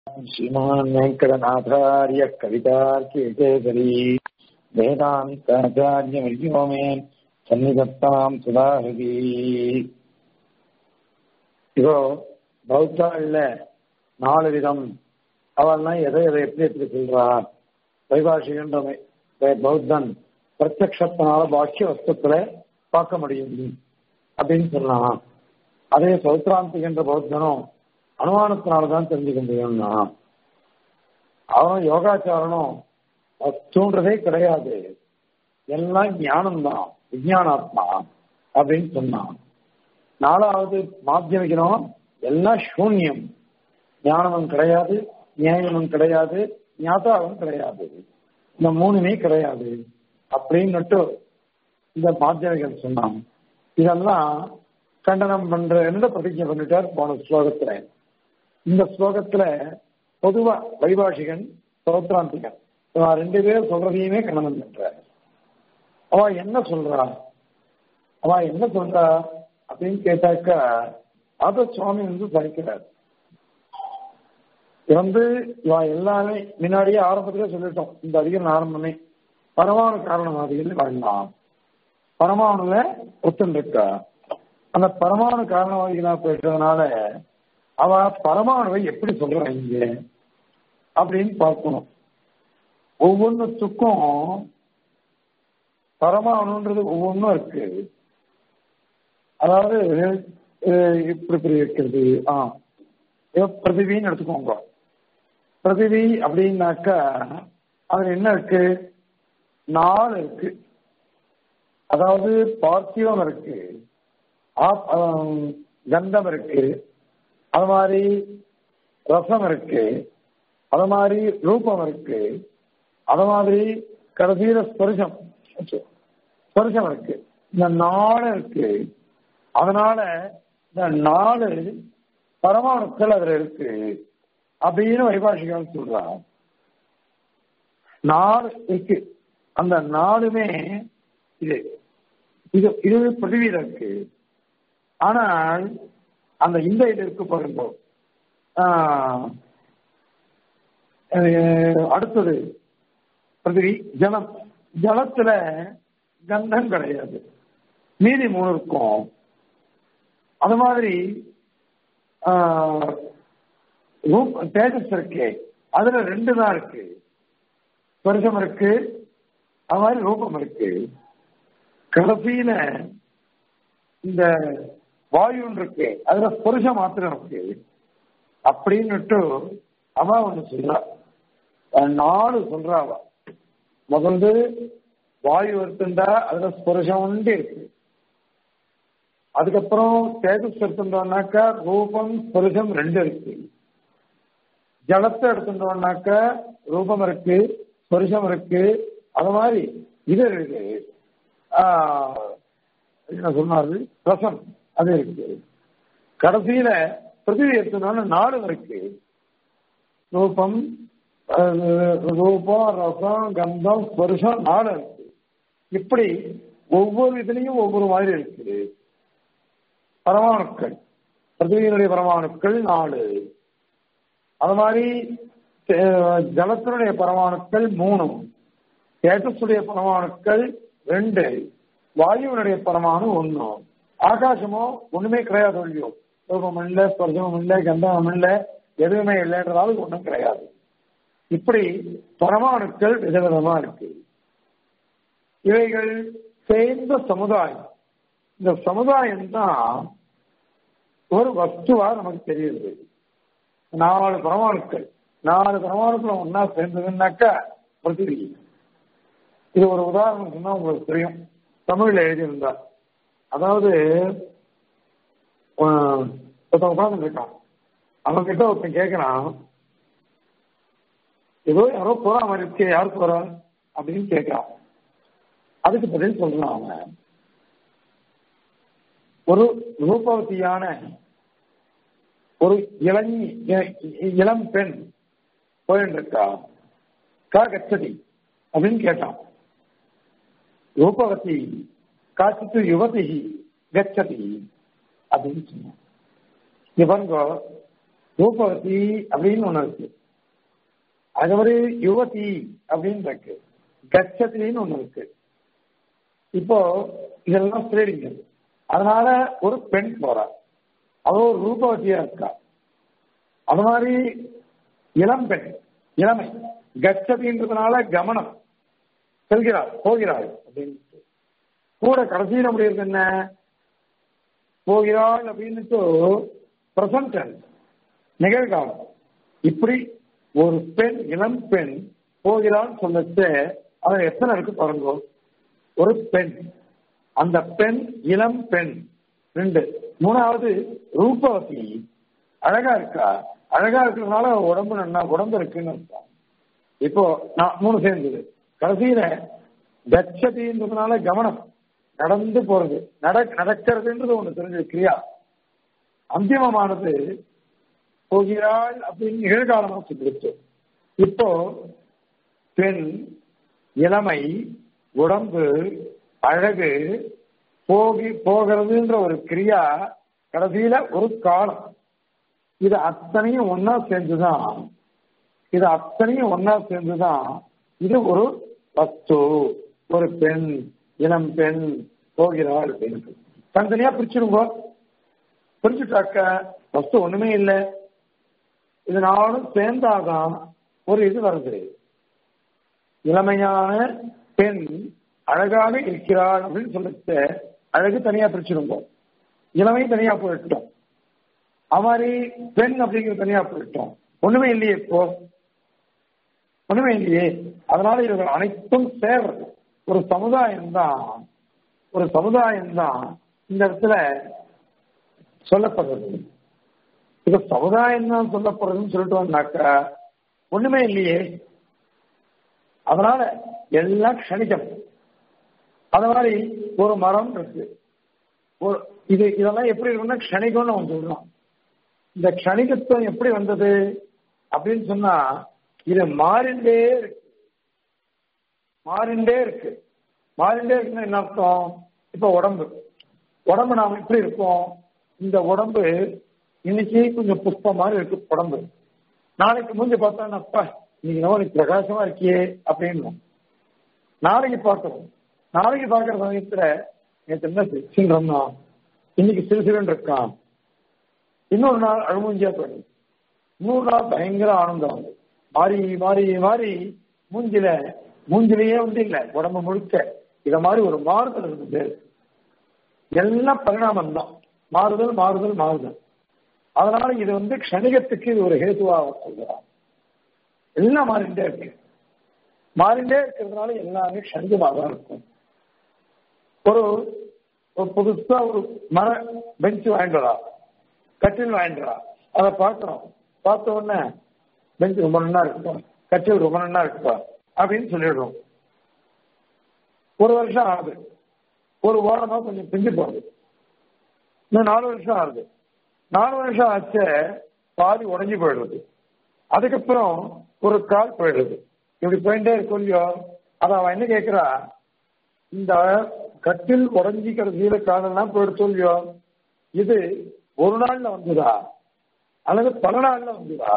श्रीमान् वेङ्कटनाथार्य कवितार्किकेसरी वेदान्ताचार्यमर्यो मे சன்னிதத்தாம் சுதாகதி இதோ பௌத்தாள்ல நாலு விதம் அவள்லாம் எதை எதை எப்படி எப்படி சொல்றா வைபாஷிகன்ற பௌத்தன் பிரத்யக்ஷத்தினால பாக்கிய வஸ்துக்களை பார்க்க முடியும் அப்படின்னு சொன்னான் அதே சௌத்ராந்திகன்ற பௌத்தனும் அனுமானத்தினாலதான் தெரிஞ்சுக்க முடியும்னா அவன் யோகாச்சாரனும் தூண்டுறதே கிடையாது எல்லாம் ஞானம்தான் விஜயானாத்மா அப்படின்னு சொன்னான் நாலாவது மாத்தியமிக்கணும் எல்லாம் சூன்யம் ஞானமும் கிடையாது நியாயமும் கிடையாது ஞாதாவும் கிடையாது இந்த மூணுமே கிடையாது அப்படின்னுட்டு இந்த மாத்தியமிகள் சொன்னான் இதெல்லாம் கண்டனம் பண்ற எந்த பிரதிஜை பண்ணிட்டார் போன ஸ்லோகத்துல இந்த ஸ்லோகத்துல பொதுவா வைபாஷிகன் சௌத்ராந்திகன் ரெண்டு பேர் சொல்றதையுமே கண்டனம் பண்றாரு அவ என்ன சொல்றா அவ என்ன சொல்றா அப்படின்னு கேட்டாக்கா அத சுவாமி வந்து சகிக்கிறார் வந்து இவ எல்லாமே முன்னாடியே ஆரம்பத்திலே சொல்லிட்டோம் இந்த அதிகம் ஆரம்பமே பரமாணு காரணவாதிகள் வரலாம் பரமாணுல ஒத்துன்னு இருக்கா அந்த பரமாணு காரணவாதிகளா போயிட்டதுனால அவ பரமாணுவை எப்படி சொல்றான் இங்க அப்படின்னு பார்க்கணும் ஒவ்வொன்றுத்துக்கும் பரமாணுன்றது ஒவ்வொன்றும் இருக்கு அதாவது இப்படி இப்படி இருக்கிறது ஆ பிரதிவின்னு எடுத்துக்கோங்க பிரதிவி அப்படின்னாக்கா அதுல என்ன இருக்கு நாலு இருக்கு அதாவது பார்த்திவம் இருக்கு கந்தம் இருக்கு அது மாதிரி ரசம் இருக்கு அது மாதிரி ரூபம் இருக்கு அது மாதிரி கடைசியில ஸ்பரிசம் ஸ்பரிசம் இருக்கு இந்த நாலு இருக்கு அதனால இந்த நாலு பரமாணுக்கள் அதுல இருக்கு அப்படின்னு வைபாஷிகள் சொல்றான் நாலு இருக்கு அந்த நாலுமே இது இது இது பிரதிவீத இருக்கு ஆனால் அந்த இந்த இது இருக்கு பாருங்க அடுத்தது பிரதிவி ஜலம் ஜலத்துல கந்தம் கிடையாது மீதி மூணு இருக்கும் அது மாதிரி தேஜஸ் இருக்கு அதுல ரெண்டு தான் இருக்கு ஸ்பர்சம் இருக்கு அது மாதிரி ரூபம் இருக்கு கடைசியில இந்த வாயுன்னு இருக்கு அதுல ஸ்பர்சம் மாத்திரம் இருக்கு அப்படின்னுட்டு அவ ஒண்ணு சொல்றா நாலு சொல்றா அவ முதல்ல வாயு எடுத்துட்டா அதுல ஸ்பர்சம் உண்டு இருக்கு அதுக்கப்புறம் தேஜஸ் எடுத்துட்டோம்னாக்கா ரூபம் ஸ்பர்சம் ரெண்டு இருக்கு ஜலத்தை எடுத்துட்டோம்னாக்கா ரூபம் இருக்கு ஸ்பர்சம் இருக்கு அது மாதிரி இது இருக்கு என்ன சொன்னாரு ரசம் அது இருக்கு கடைசியில பிருத்திவி எடுத்தோம்னா நாலு இருக்கு ரூபம் ரூபம் ரசம் கந்தம் ஸ்பர்சம் நாலு இருக்கு இப்படி ஒவ்வொரு இதுலையும் ஒவ்வொரு மாதிரி இருக்குது பரமாணுக்கள் பிருத்திவியினுடைய பரமாணுக்கள் நாலு அது மாதிரி ஜலத்தினுடைய பரமாணுக்கள் மூணு தேஜஸுடைய பரமாணுக்கள் ரெண்டு வாயுவினுடைய பரமாணு ஒண்ணு ஆகாசமோ ஒண்ணுமே கிடையாது ஒழியோ ரூபம் இல்லை ஸ்பர்சமும் இல்லை கந்தமும் இல்லை எதுவுமே இல்லைன்றதால ஒன்றும் கிடையாது இப்படி பரமாணுக்கள் விதவிதமா இருக்கு இவைகள் சேர்ந்த சமுதாயம் இந்த சமுதாயம் தான் ஒரு வஸ்துவா நமக்கு தெரியுது நாலு பரமாணுக்கள் நாலு பரமாணுக்கள் ஒன்னா சேர்ந்ததுன்னாக்கா பிருத்திவி இது ஒரு உதாரணம் சொன்னா உங்களுக்கு தெரியும் தமிழ்ல எழுதியிருந்தா அதாவது ஒருத்தன் உட்கார்ந்து இருக்கான் அவன் கிட்ட ஒருத்தன் கேட்கிறான் ஏதோ யாரோ போறா மாதிரி இருக்கே யார் போறா அப்படின்னு கேட்கிறான் அதுக்கு பதில் சொல்றான் அவன் ஒரு ரூபவதியான ஒரு இளஞ்சி இளம் பெண் போயிட்டு இருக்கா கா கச்சதி அப்படின்னு கேட்டான் ரூபவதி காச்சித்து யுவதி கச்சதி அப்படின்னு சொன்னான் இவங்க ரூபவதி அப்படின்னு ஒண்ணு இருக்கு அது மாதிரி யுவதி அப்படின்னு இருக்கு கச்சத்தின்னு ஒண்ணு இருக்கு இப்போ இதெல்லாம் ஸ்திரீலிங்கம் அதனால ஒரு பெண் போறா அவ ஒரு ரூபவதியா இருக்கா அது மாதிரி இளம் பெண் இளமை கச்சதின்றதுனால கமனம் செல்கிறாள் போகிறாள் அப்படின்னு கூட கடைசியில் அப்படி இருக்கு என்ன போகிறாள் அப்படின்னுட்டு பிரசன்ட் நிகழ்காலம் இப்படி ஒரு பெண் இளம் பெண் போகிறாள் சொல்லச்சு அது எத்தனை இருக்கு பாருங்க ஒரு பெண் அந்த பெண் இளம் பெண் ரெண்டு மூணாவது ரூபவதி அழகா இருக்கா அழகா இருக்கிறதுனால உடம்பு நல்லா உடம்பு இருக்குன்னு அர்த்தம் இப்போ நான் மூணு சேர்ந்தது கடைசியில கச்சதின்றதுனால கவனம் நடந்து போறது நட நடக்கிறதுன்றது ஒண்ணு தெரிஞ்சது கிரியா அந்திமமானது போகிறாள் அப்படின்னு நிகழ்காலமா சொல்லிடுச்சு இப்போ பெண் இளமை உடம்பு அழகு போகி போகிறதுன்ற ஒரு கிரியா கடைசியில ஒரு காலம் இது அத்தனையும் ஒன்னா சேர்ந்துதான் இது அத்தனையும் ஒன்னா சேர்ந்துதான் இது ஒரு வஸ்து ஒரு பெண் இளம் பெண் போகிறாள் அப்படின்னு தனித்தனியா பிரிச்சிருங்க பிரிச்சுட்டாக்க வஸ்து ஒண்ணுமே இல்லை இது நாளும் சேர்ந்தாதான் ஒரு இது வருது இளமையான பெண் அழகாக இருக்கிறாள் அப்படின்னு சொல்லிட்டு அழகு தனியா பிரிச்சிருங்க இளமை தனியா போயிட்டோம் அமாரி பெண் அப்படிங்கிறது தனியா போயிட்டோம் ஒண்ணுமே இல்லையே இப்போ ஒண்ணுமே இல்லையே அதனால இவர்கள் அனைத்தும் சேர்றது ஒரு சமுதாயம் தான் ஒரு சமுதாயம் தான் இந்த இடத்துல சொல்லப்படுறது இது சமுதாயம் தான் சொல்லப்படுறதுன்னு சொல்லிட்டு வந்தாக்கா ஒண்ணுமே இல்லையே அதனால எல்லாம் க்ஷணிக்கம் அது மாதிரி ஒரு மரம் இருக்கு ஒரு இது இதெல்லாம் எப்படி இருக்குன்னா க்ஷணிகம்னு அவன் சொல்றான் இந்த க்ஷணிகத்துவம் எப்படி வந்தது அப்படின்னு சொன்னா இது மாறிண்டே இருக்கு மாறிண்டே இருக்கு மாறிண்டே இருக்குன்னா என்ன அர்த்தம் இப்ப உடம்பு உடம்பு நாம எப்படி இருக்கோம் இந்த உடம்பு இன்னைக்கு கொஞ்சம் புஷ்பம் மாதிரி இருக்கு உடம்பு நாளைக்கு மூஞ்சி பார்த்தா அப்பா இன்னைக்கு நம்ம நீ பிரகாசமா இருக்கியே அப்படின்னு நாளைக்கு பார்க்கணும் நாளைக்கு பார்க்குற சமயத்துல நேற்று என்ன சின்ரம்னா இன்னைக்கு சிறுசிறன் இருக்கான் இன்னொரு நாள் அழுமூஞ்சியா போயிடும் இன்னொரு நாள் பயங்கர ஆனந்தம் வந்து மாறி மாறி மாறி மூஞ்சில மூஞ்சிலேயே வந்து இல்லை உடம்பு முழுக்க இத மாதிரி ஒரு மாறுதல் இருக்குது எல்லாம் பரிணாமம் தான் மாறுதல் மாறுதல் மாறுதல் அதனால இது வந்து க்ஷணிகத்துக்கு இது ஒரு ஹேதுவாக சொல்கிறார் எல்லாம் மாறிண்டே இருக்கு மாறிண்டே இருக்கிறதுனால எல்லாமே க்ஷணிகமாக தான் இருக்கும் ஒரு ஒரு புதுசா ஒரு மர பெஞ்ச் வாங்கிடுறா கட்டில் வாங்கிடுறா அதை பார்க்கணும் பார்த்த உடனே பெஞ்ச் ரொம்ப நல்லா இருக்கட்டும் கட்டில் ரொம்ப நல்லா இருக்கட்டும் அப்படின்னு சொல்லிடுறோம் ஒரு வருஷம் ஆகுது ஒரு வாரமா கொஞ்சம் பிஞ்சு போகுது இன்னும் நாலு வருஷம் ஆகுது நாலு வருஷம் ஆச்சு பாதி உடஞ்சி போயிடுது அதுக்கப்புறம் ஒரு கால் போயிடுது இப்படி போயிட்டே இருக்கும் இல்லையோ அதை அவன் என்ன கேட்கிறா இந்த கட்டில் உடஞ்சிக்கிறதுல காலெல்லாம் போயிடுச்சு இல்லையோ இது ஒரு நாள்ல வந்ததா அல்லது பல நாள்ல வந்ததா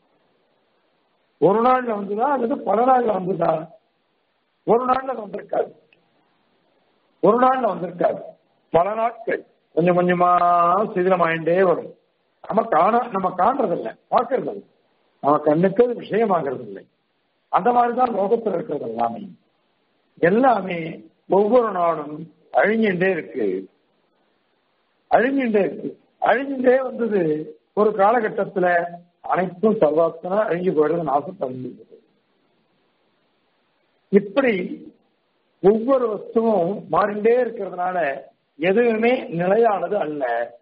ஒரு நாள்ல வந்ததா அல்லது பல நாள்ல வந்ததா ஒரு நாள்ல வந்திருக்காது ஒரு நாள்ல வந்திருக்காது பல நாட்கள் கொஞ்சம் கொஞ்சமா சிதிலமாயிண்டே வரும் நம்ம காண நம்ம காண்றது இல்லை பார்க்கறது இல்லை நம்ம கண்ணுக்கு அது விஷயமாகிறது இல்லை அந்த மாதிரிதான் லோகத்தில் இருக்கிறது எல்லாமே எல்லாமே ஒவ்வொரு நாளும் அழிஞ்சுட்டே இருக்கு அழிஞ்சுட்டே இருக்கு அழிஞ்சுட்டே வந்தது ஒரு காலகட்டத்துல அனைத்தும் சர்வாத்தனா அழிஞ்சு போயிடுறது நாசம் தந்துருக்குது இப்படி ஒவ்வொரு வஸ்துவும் மாறிண்டே இருக்கிறதுனால எதுவுமே நிலையானது அல்ல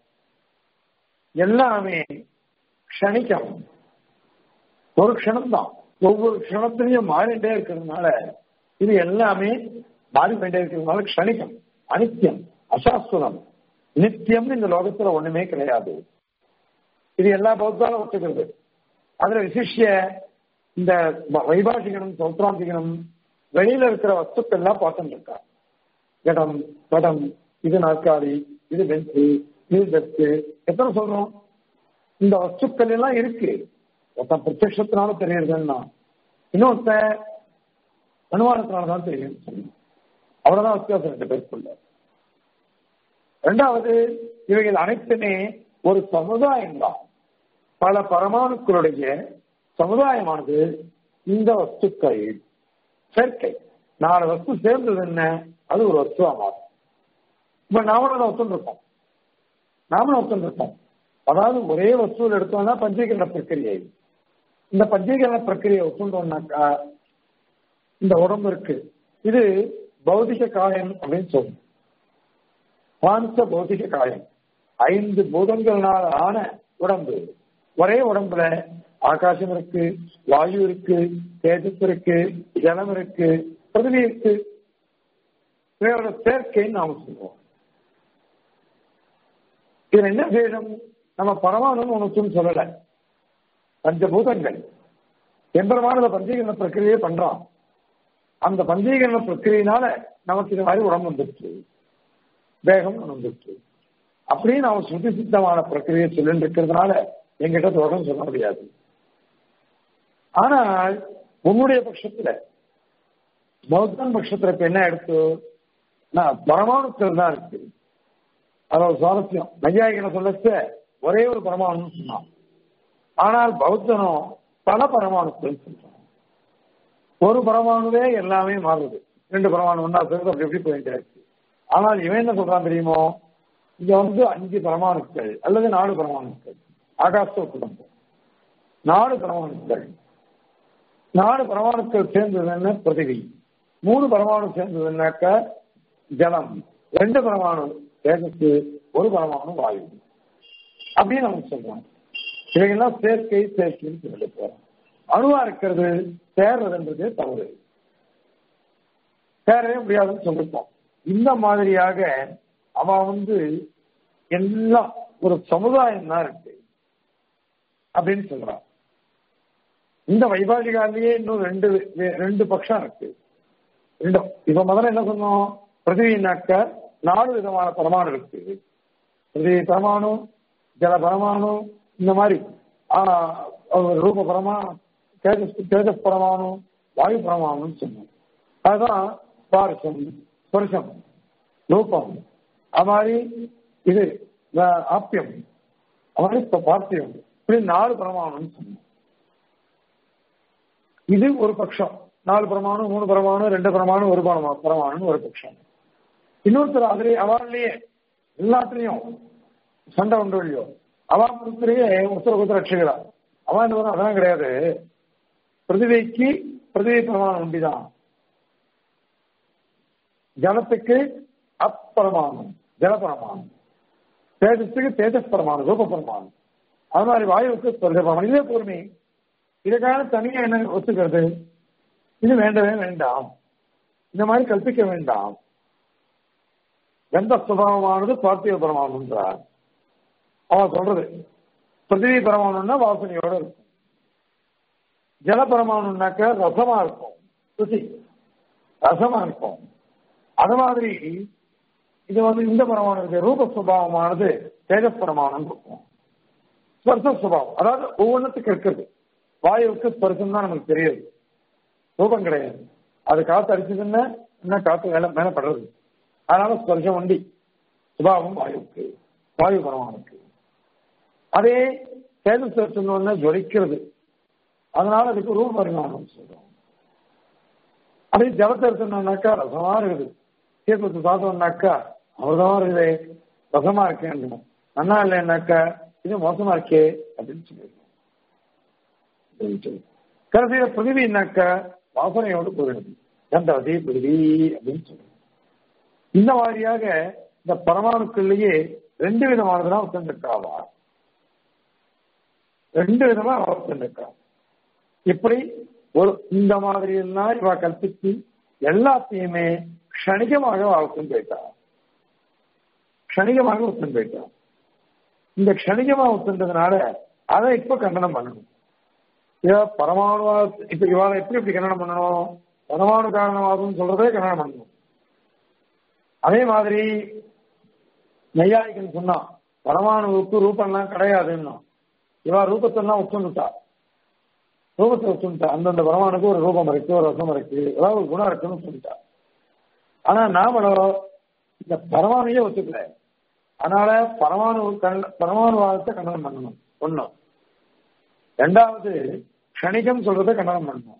எல்லாமே க்ஷணிக்கம் ஒரு க்ஷணம் தான் ஒவ்வொரு க்ஷணத்திலையும் மாறிண்டே இருக்கிறதுனால இது எல்லாமே மாறிக்கொண்டே இருக்கிறதுனால க்ஷணிக்கம் அனித்தியம் அசாஸ்வரம் நித்தியம்னு இந்த லோகத்துல ஒண்ணுமே கிடையாது இது எல்லா பௌத்தாலும் ஒத்துக்கிறது அதுல விசிஷ்ய இந்த வைபாஷிகனும் சௌத்ராந்திகனும் வெளியில இருக்கிற வஸ்துக்கள் எல்லாம் பார்த்துட்டு இருக்கா இடம் படம் இது நாற்காலி இது பெஞ்சு இது பெஸ்ட் எத்தனை சொல்றோம் இந்த வஸ்துக்கள் எல்லாம் இருக்கு ஒருத்தன் பிரத்யட்சத்தினால தெரியறதுன்னா இன்னொருத்தன் அனுமானத்தினால தான் தெரியும் சொன்னான் அவ்வளவுதான் வித்தியாசம் ரெண்டு பேருக்குள்ள ரெண்டாவது இவைகள் அனைத்துமே ஒரு சமுதாயம் தான் பல பரமாணுக்களுடைய சமுதாயமானது இந்த வஸ்துக்கள் சேர்க்கை நாலு வஸ்து சேர்ந்தது என்ன அது ஒரு வஸ்துவா மாறும் இப்ப நாமளும் ஒத்துருக்கோம் நாமளும் ஒத்துருக்கோம் அதாவது ஒரே வஸ்துவில் எடுத்தோம்னா பஞ்சீகரண பிரக்கிரியை இந்த பஞ்சீகரண பிரக்கிரியை ஒத்துண்டோம்னாக்கா இந்த உடம்பு இருக்கு இது பௌதிக காயம் அப்படின்னு சொல்லும் பாஞ்ச பௌதிக காயம் ஐந்து பூதங்களால் ஆன உடம்பு ஒரே உடம்புல ஆகாசம் இருக்கு வாயு இருக்கு தேஜஸ் இருக்கு ஜலம் இருக்கு பிருத்திவி இருக்கு இவையோட சேர்க்கைன்னு நாம சொல்லுவோம் இதுல என்ன வேணும் நம்ம பரமானு உனக்குன்னு சொல்லல பஞ்சபூதங்கள் எம்பெருமான பஞ்சீகரண பிரக்கிரியை பண்றான் அந்த பஞ்சீகரண பிரக்கிரியினால நமக்கு இது மாதிரி உடம்பு வந்துருச்சு வேகம் வந்துருச்சு அப்படியே நாம சுத்தி சித்தமான பிரக்கிரியை சொல்லிட்டு இருக்கிறதுனால எங்கிட்ட தொடர்ந்து சொல்ல முடியாது ஆனால் உன்னுடைய பட்சத்துல பௌத்தன் பட்சத்துல இப்ப என்ன எடுத்து பரமாணுக்கள் தான் இருக்கு அதோட சுவாரஸ்யம் நையாயிகனை சொல்லச்ச ஒரே ஒரு பரமாணு சொன்னான் ஆனால் பௌத்தனும் பல பரமாணுக்கள் சொல்றான் ஒரு பரமாணுவே எல்லாமே மாறுது ரெண்டு பரமாணு ஒன்னா சேர்ந்து அப்படி எப்படி போயிட்டு இருக்கு ஆனால் இவன் என்ன சொல்றான் தெரியுமோ இங்க வந்து அஞ்சு பரமாணுக்கள் அல்லது நாலு பரமாணுக்கள் ஆகாச குடும்பம் நாலு பரமாணுக்கள் நாலு பரமாணுக்கள் சேர்ந்ததுன்னு பிருத்திவி மூணு பரமாணு சேர்ந்ததுன்னாக்க ஜலம் ரெண்டு பரமாணு தேகத்து ஒரு பரமாணு வாயு அப்படின்னு நம்ம சொல்றோம் இவைகள்லாம் சேர்க்கை சேர்க்கைன்னு சொல்லி போறோம் அணுவா இருக்கிறது சேர்றதுன்றது தவறு சேரவே முடியாதுன்னு சொல்லிருப்போம் இந்த மாதிரியாக அவன் வந்து எல்லாம் ஒரு சமுதாயம் தான் இருக்கு அப்படின்னு சொல்றான் இந்த வைபாஷிகாலேயே இன்னும் ரெண்டு ரெண்டு பட்சம் இருக்கு ரெண்டும் இப்ப முதல்ல என்ன சொன்னோம் பிருத்திவினாக்க நாலு விதமான பரமாணு இருக்கு பிருத்திவி பரமாணு ஜல பரமாணு இந்த மாதிரி ரூப பரமா தேஜஸ் தேஜஸ் பரமாணு வாயு பரமாணுன்னு சொன்னோம் அதுதான் ஸ்பார்சம் ஸ்பர்சம் ரூபம் அது மாதிரி இது ஆப்பியம் அது மாதிரி பார்த்தியம் இப்படி நாலு பிரமாணம்னு சொன்னோம் இது ஒரு பட்சம் நாலு பிரமாணம் மூணு பிரமாணம் ரெண்டு பிரமாணம் ஒரு பிரமாணம் பிரமாணம் ஒரு பட்சம் இன்னொருத்தர் அதுலயே அவர்லயே எல்லாத்துலயும் சண்டை உண்டு இல்லையோ அவன் ஒருத்தரையே உத்தர உத்தர ரட்சிகளா அவன் என்ன வரும் அதான் கிடையாது பிருத்திவிக்கு பிருத்திவி பிரமாணம் உண்டிதான் ஜலத்துக்கு அப்பரமாணம் ஜலபரமாணம் தேஜஸுக்கு தேஜஸ் பரமாணம் ரூப பரமாணம் அது மாதிரி வாயுவுக்கு ஸ்பர்ச பரமாணம் இதே பொறுமை இதுக்காக தனியா என்ன ஒத்துக்கிறது இது வேண்டவே வேண்டாம் இந்த மாதிரி கல்பிக்க வேண்டாம் கந்த சுபாவமானது பார்த்திவ பரமாணுன்றார் அவன் சொல்றது பிருத்திவி பரமாணுன்னா வாசனையோட இருக்கும் ஜல பரமாணுனாக்க ரசமா இருக்கும் ருசி ரசமா இருக்கும் அது மாதிரி இது வந்து இந்த பரமாணு இருக்கு ரூப சுபாவமானது தேஜஸ் பரமாணம் இருக்கும் ஸ்பர்ச சுபாவம் அதாவது ஒவ்வொன்றுத்துக்கு இருக்கிறது வாயுவுக்கு ஸ்பர்சம் தான் நமக்கு தெரியாது ரூபம் கிடையாது அது காத்து அடிச்சதுன்னா என்ன காத்து மேல மேல படுறது அதனால ஸ்பர்சம் வண்டி சுபாவம் வாயுவுக்கு வாயு பரமானுக்கு அதே தேஜஸ் சொன்னோன்னு ஜொலிக்கிறது அதனால அதுக்கு ரூப பரிமாணம் சொல்றோம் அதே ஜலத்தை சொன்னோம்னாக்கா ரசமா இருக்குது தீர்த்தத்தை சாப்பிட்டோம்னாக்கா அமிர்தமா இருக்குது ரசமா இருக்கேன் நன்னா இல்லைன்னாக்கா இது மோசமா இருக்கே அப்படின்னு சொல்லிடுறோம் கடைசியில பிரிவினாக்க வாசனையோடு போயிடுது கந்தவதி பிரிவி அப்படின்னு சொல்றோம் இந்த மாதிரியாக இந்த பரமாணுக்கள்லயே ரெண்டு விதமானதுதான் ஒத்துண்டிருக்காவா ரெண்டு விதமா ஒத்துண்டிருக்கா இப்படி ஒரு இந்த மாதிரி எல்லாம் இவ கற்பித்து எல்லாத்தையுமே க்ஷணிகமாக வளர்த்துன்னு போயிட்டா க்ஷணிகமாக ஒத்துன்னு போயிட்டா இந்த க்ஷணிகமா ஒத்துன்றதுனால அதை இப்ப கண்டனம் பண்ணணும் இவ பரமாணுவா இப்ப இவாளை எப்படி எப்படி கண்டனம் பண்ணணும் பரமாணு காரணமாகும் சொல்றதே கண்டனம் பண்ணணும் அதே மாதிரி நையாயிக்கன் சொன்னான் பரமாணுவுக்கு ரூபம்லாம் கிடையாதுன்னா இவா ரூபத்தெல்லாம் ஒத்துணுட்டா ரூபத்தை ஒத்துணுட்டா அந்தந்த பரமானுக்கு ஒரு ரூபம் இருக்கு ஒரு ரசம் இருக்கு ஏதாவது ஒரு குணம் இருக்குன்னு சொல்லிட்டா ஆனா நாமளோ இந்த பரமானையே ஒத்துக்கல அதனால பரமாணு கண்ட பரமாணுவாதத்தை கண்டனம் பண்ணணும் ஒண்ணும் ரெண்டாவது கணிகம் சொல்றதை கண்டனம் பண்ணணும்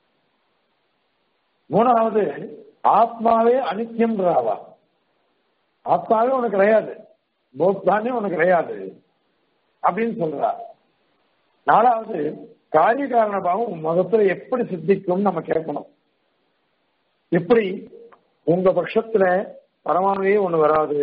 மூணாவது ஆத்மாவே அனித்தியம்ன்றாவா ஆத்மாவே உனக்கு கிடையாது போக்தானே உனக்கு கிடையாது அப்படின்னு சொல்றா நாலாவது காரிய காரண பாவம் மதத்துல எப்படி சித்திக்கும் நம்ம கேட்கணும் எப்படி உங்க பட்சத்துல பரமானவே ஒண்ணு வராது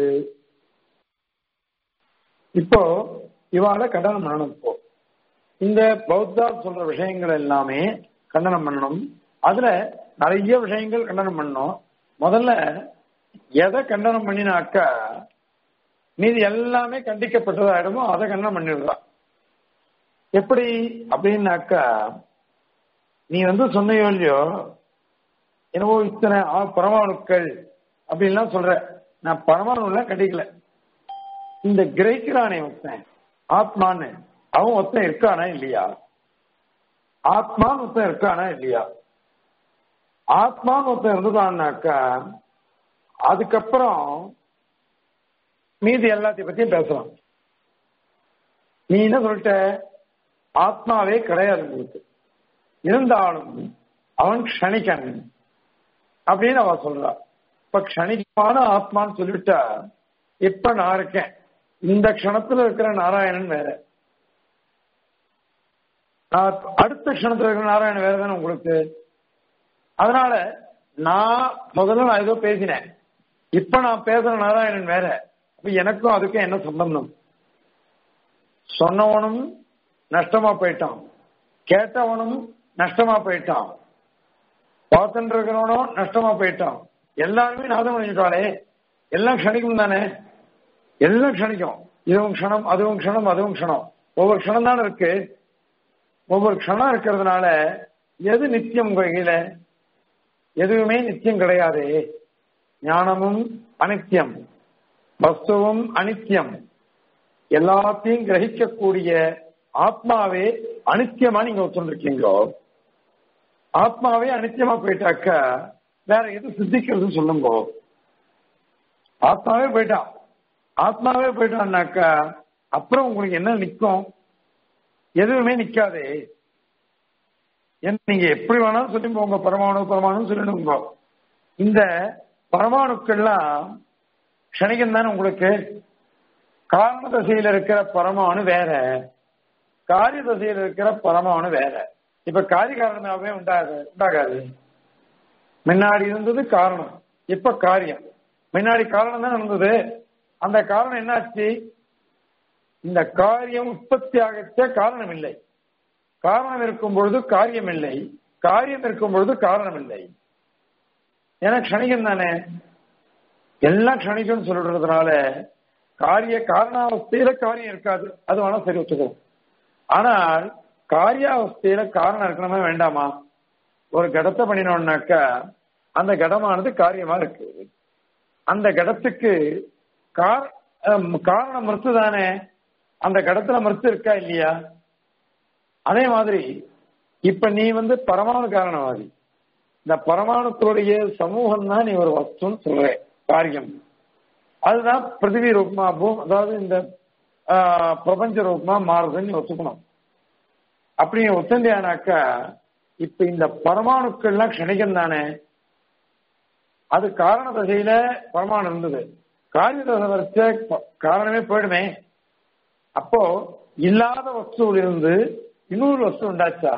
இப்போ இவாள கண்டனம் பண்ணணும் இப்போ இந்த பௌத்தா சொல்ற விஷயங்கள் எல்லாமே கண்டனம் பண்ணணும் அதுல நிறைய விஷயங்கள் கண்டனம் பண்ணணும் முதல்ல எதை கண்டனம் பண்ணினாக்கா மீதி எல்லாமே கண்டிக்கப்பட்டதாயிடுமோ அதை கண்டனம் பண்ணிடுறான் எப்படி அப்படின்னாக்கா நீ வந்து சொன்னையோ இல்லையோ என்னவோ இத்தனை பரமாணுக்கள் அப்படின்லாம் சொல்ற நான் பரமாணுலாம் கண்டிக்கல இந்த கிரகிக்கிறானே ஒருத்தன் ஆத்மான்னு அவன் ஒருத்தன் இருக்கானா இல்லையா ஆத்மான்னு ஒருத்தன் இருக்கானா இல்லையா ஆத்மான்னு ஒருத்தன் இருந்துதான்னாக்கா அதுக்கப்புறம் மீதி எல்லாத்தையும் பத்தியும் பேசலாம் நீ என்ன சொல்லிட்ட ஆத்மாவே கிடையாது உங்களுக்கு இருந்தாலும் அவன் க்ஷணிக்கன் அப்படின்னு அவ சொல்றா இப்ப க்ஷணிகமான ஆத்மான்னு சொல்லிட்டா இப்ப நான் இருக்கேன் இந்த க்ஷணத்துல இருக்கிற நாராயணன் வேற நான் அடுத்த க்ஷணத்துல இருக்கிற நாராயணன் வேற தானே உங்களுக்கு அதனால நான் முதல்ல நான் ஏதோ பேசினேன் இப்ப நான் பேசுற நாராயணன் வேற அப்ப எனக்கும் அதுக்கும் என்ன சம்பந்தம் சொன்னவனும் நஷ்டமா போயிட்டான் கேட்டவனும் நஷ்டமா போயிட்டான் பார்த்துட்டு இருக்கிறவனும் நஷ்டமா போயிட்டான் எல்லாருமே நாதம் பண்ணிட்டாலே எல்லாம் க்ஷணிக்கும் தானே எல்லாம் க்ஷணிக்கும் இதுவும் க்ஷணம் அதுவும் க்ஷணம் அதுவும் க்ஷணம் ஒவ்வொரு க்ஷணம் தானே இருக்கு ஒவ்வொரு க்ஷணம் இருக்கிறதுனால எது நித்தியம் உங்க கையில எதுவுமே நித்தியம் கிடையாது ஞானமும் அனித்தியம் வஸ்துவும் அனித்தியம் எல்லாத்தையும் கிரகிக்கக்கூடிய ஆத்மாவே அனித்தியமா நீங்க ஒத்துருக்கீங்களோ ஆத்மாவே அனித்தியமா போயிட்டாக்க வேற எது சித்திக்கிறதுன்னு சொல்லுங்க ஆத்மாவே போயிட்டான் ஆத்மாவே போயிட்டான்னாக்கா அப்புறம் உங்களுக்கு என்ன நிக்கும் எதுவுமே நிக்காதே நீங்க எப்படி வேணாலும் சொல்லி போங்க பரமாணு பரமாணு சொல்லிடுங்க இந்த பரமாணுக்கள்லாம் க்ஷணிகம் தானே உங்களுக்கு காரண தசையில இருக்கிற பரமாணு வேற காரிய தசையில இருக்கிற பரமாணு வேற இப்ப காரிய காரணமாவே உண்டாது உண்டாகாது முன்னாடி இருந்தது காரணம் இப்ப காரியம் முன்னாடி காரணம் தான் இருந்தது அந்த காரணம் என்னாச்சு இந்த காரியம் உற்பத்தி ஆகச்ச காரணம் இல்லை காரணம் இருக்கும் பொழுது காரியம் இல்லை காரியம் இருக்கும் பொழுது காரணம் இல்லை ஏன்னா க்ஷணிகம் தானே எல்லாம் க்ஷணிகம் சொல்றதுனால காரிய காரணாவஸ்தையில காரியம் இருக்காது அது வேணா சரி ஒத்துக்கும் ஆனால் காரியாவஸ்தையில காரணம் இருக்கணுமா வேண்டாமா ஒரு கடத்தை பண்ணினோம்னாக்கா அந்த கடமானது காரியமா இருக்கு அந்த கடத்துக்கு காரணம் மறுத்து தானே அந்த கடத்துல மறுத்து இருக்கா இல்லையா அதே மாதிரி இப்ப நீ வந்து பரமாணு காரணவாதி இந்த பரமாணுக்களுடைய சமூகம் தான் நீ ஒரு வஸ்துன்னு சொல்ற காரியம் அதுதான் பிருத்திவி ரூபமா பூம் அதாவது இந்த பிரபஞ்ச ரூபமா மாறுதுன்னு ஒத்துக்கணும் அப்படி ஒத்தண்டியானாக்கா இப்ப இந்த பரமாணுக்கள்லாம் க்ஷணிகம் தானே அது காரண தசையில பரமாணு இருந்தது காரிய தசை வரைச்ச காரணமே போயிடுமே அப்போ இல்லாத வஸ்துவில் இருந்து இன்னொரு வஸ்து உண்டாச்சா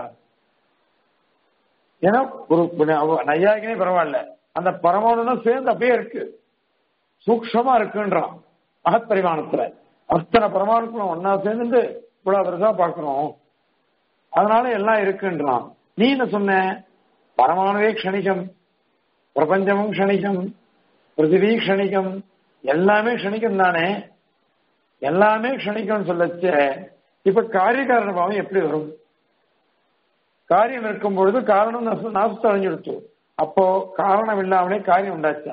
ஏன்னா ஒரு நையாகினே பரவாயில்ல அந்த பரமாணுன்னு சேர்ந்து அப்படியே இருக்கு சூக்ஷமா இருக்குன்றான் மகப்பரிமாணத்துல அத்தனை பரமாணுக்களும் ஒன்னா சேர்ந்து இவ்வளவு பெருசா பார்க்கணும் அதனால எல்லாம் இருக்குன்றான் நீ என்ன சொன்ன பரமாணுவே க்ஷணிகம் பிரபஞ்சமும் க்ஷணிகம் பிருத்திவி க்ஷணிகம் எல்லாமே க்ஷணிகம் தானே எல்லாமே க்ஷணிக்கம் சொல்லச்ச இப்ப காரிய காரண பாவம் எப்படி வரும் காரியம் இருக்கும் பொழுது காரணம் நாசத்தை அடைஞ்சிடுச்சு அப்போ காரணம் இல்லாமலே காரியம் உண்டாச்சா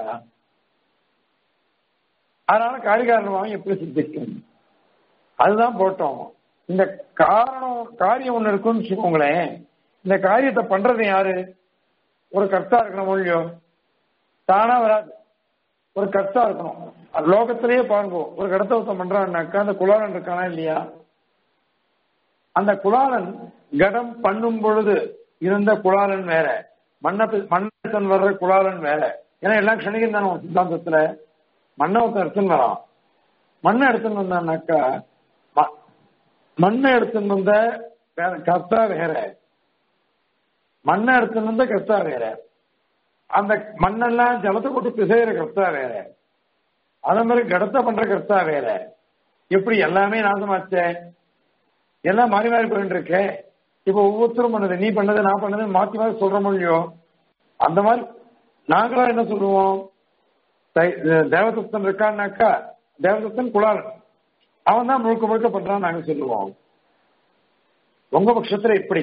அதனால காரிய காரண பாவம் எப்படி சித்திக்கும் அதுதான் போட்டோம் இந்த காரணம் காரியம் ஒண்ணு இருக்குன்னு வச்சுக்கோங்களேன் இந்த காரியத்தை பண்றது யாரு ஒரு கர்த்தா இருக்கணும் இல்லையோ தானா வராது ஒரு கர்த்தா இருக்கணும் அது லோகத்திலேயே பாருங்க ஒரு கடத்த ஒருத்தன் பண்றான்னாக்கா அந்த குலாலன் இருக்கானா இல்லையா அந்த குலாலன் கடம் பண்ணும் பொழுது இருந்த குலாலன் வேற மன்னத்து மன்னத்தன் வர்ற குலாலன் வேற ஏன்னா எல்லாம் க்ஷணிகம் தானே உன் சித்தாந்தத்துல மண்ணை ஒருத்தன் எடுத்துன்னு வரான் மண்ணை எடுத்துன்னு வந்தான்னாக்கா ம- மண்ணை எடுத்துன்னு வந்த வேற கர்த்தா வேற மண்ணை எடுத்துன்னு வந்த கர்த்தா வேற அந்த மண்ணெல்லாம் ஜலத்தை போட்டு பிசைகிற கர்த்தா வேற அதே மாதிரி கடத்தை பண்ற கர்த்தா வேற எப்படி எல்லாமே நாசமாச்சே எல்லாம் மாறி மாறி போயிட்டு இருக்கே இப்ப ஒவ்வொருத்தரும் பண்ணது நீ பண்ணது நான் பண்ணது மாத்தி மாத்தி சொல்றோம் இல்லையோ அந்த மாதிரி நாங்களா என்ன சொல்லுவோம் தை- தேவதத்தன் இருக்கான்னாக்கா தேவதத்தன் குலாலன் அவன் தான் முழுக்க முழுக்க பண்றான்னு நாங்க சொல்லுவோம் உங்க பட்சத்துல எப்படி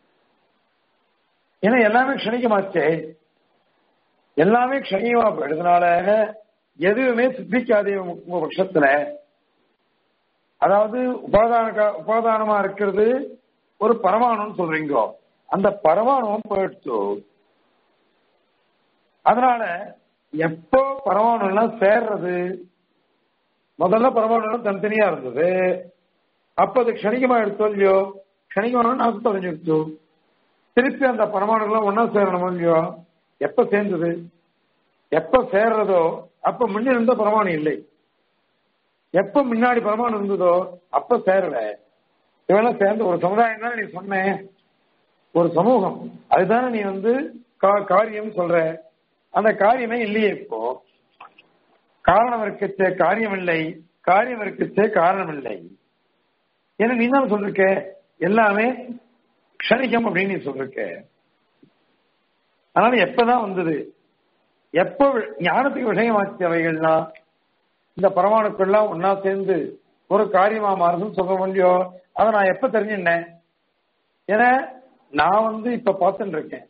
ஏன்னா எல்லாமே க்ஷணிகமாச்சே எல்லாமே க்ஷணிகமா போயிடுறதுனால எதுவுமே சித்திக்காதே உங்க உங்க பட்சத்துல அதாவது உபாதான கா- உபாதானமா இருக்கிறது ஒரு பரமாணுன்னு சொல்றீங்க அந்த பரமாணுவும் போயிடுச்சு அதனால எப்போ பரமாணு எல்லாம் சேர்றது முதல்ல பரமாணு எல்லாம் தனித்தனியா இருந்தது அப்ப அது க்ஷணிகமா எடுத்தோ இல்லையோ க்ஷணிகமான நாசம் தொலைஞ்சிருச்சு திருப்பி அந்த பரமாணுகள்லாம் ஒன்னா சேரணும் இல்லையோ எப்ப சேர்ந்தது எப்ப சேர்றதோ அப்ப முன்ன இருந்த பரமாணு இல்லை எப்ப முன்னாடி பரமாணு இருந்ததோ அப்ப சேரல இவெல்லாம் சேர்ந்து ஒரு சமுதாயம் தான் நீ சொன்ன ஒரு சமூகம் அதுதானே நீ வந்து கா- காரியம் சொல்ற அந்த காரியமே இல்லையே இப்போ காரணம் இருக்கச்சே காரியம் இல்லை காரியம் இருக்கச்சே காரணம் இல்லை ஏன்னா நீ தான் சொல்லிருக்க எல்லாமே க்ஷணிகம் அப்படின்னு நீ சொல்லிருக்க அதனால எப்பதான் வந்தது எப்ப வி- ஞானத்துக்கு விஷயமாச்சு அவைகள்னா இந்த பரமாணுக்கள்லாம் ஒன்னா சேர்ந்து ஒரு காரியமா மாறுதுன்னு சொல்ல முடியும் அதை நான் எப்ப தெரிஞ்சுட்டேன் ஏன்னா நான் வந்து இப்ப பார்த்துட்டு இருக்கேன்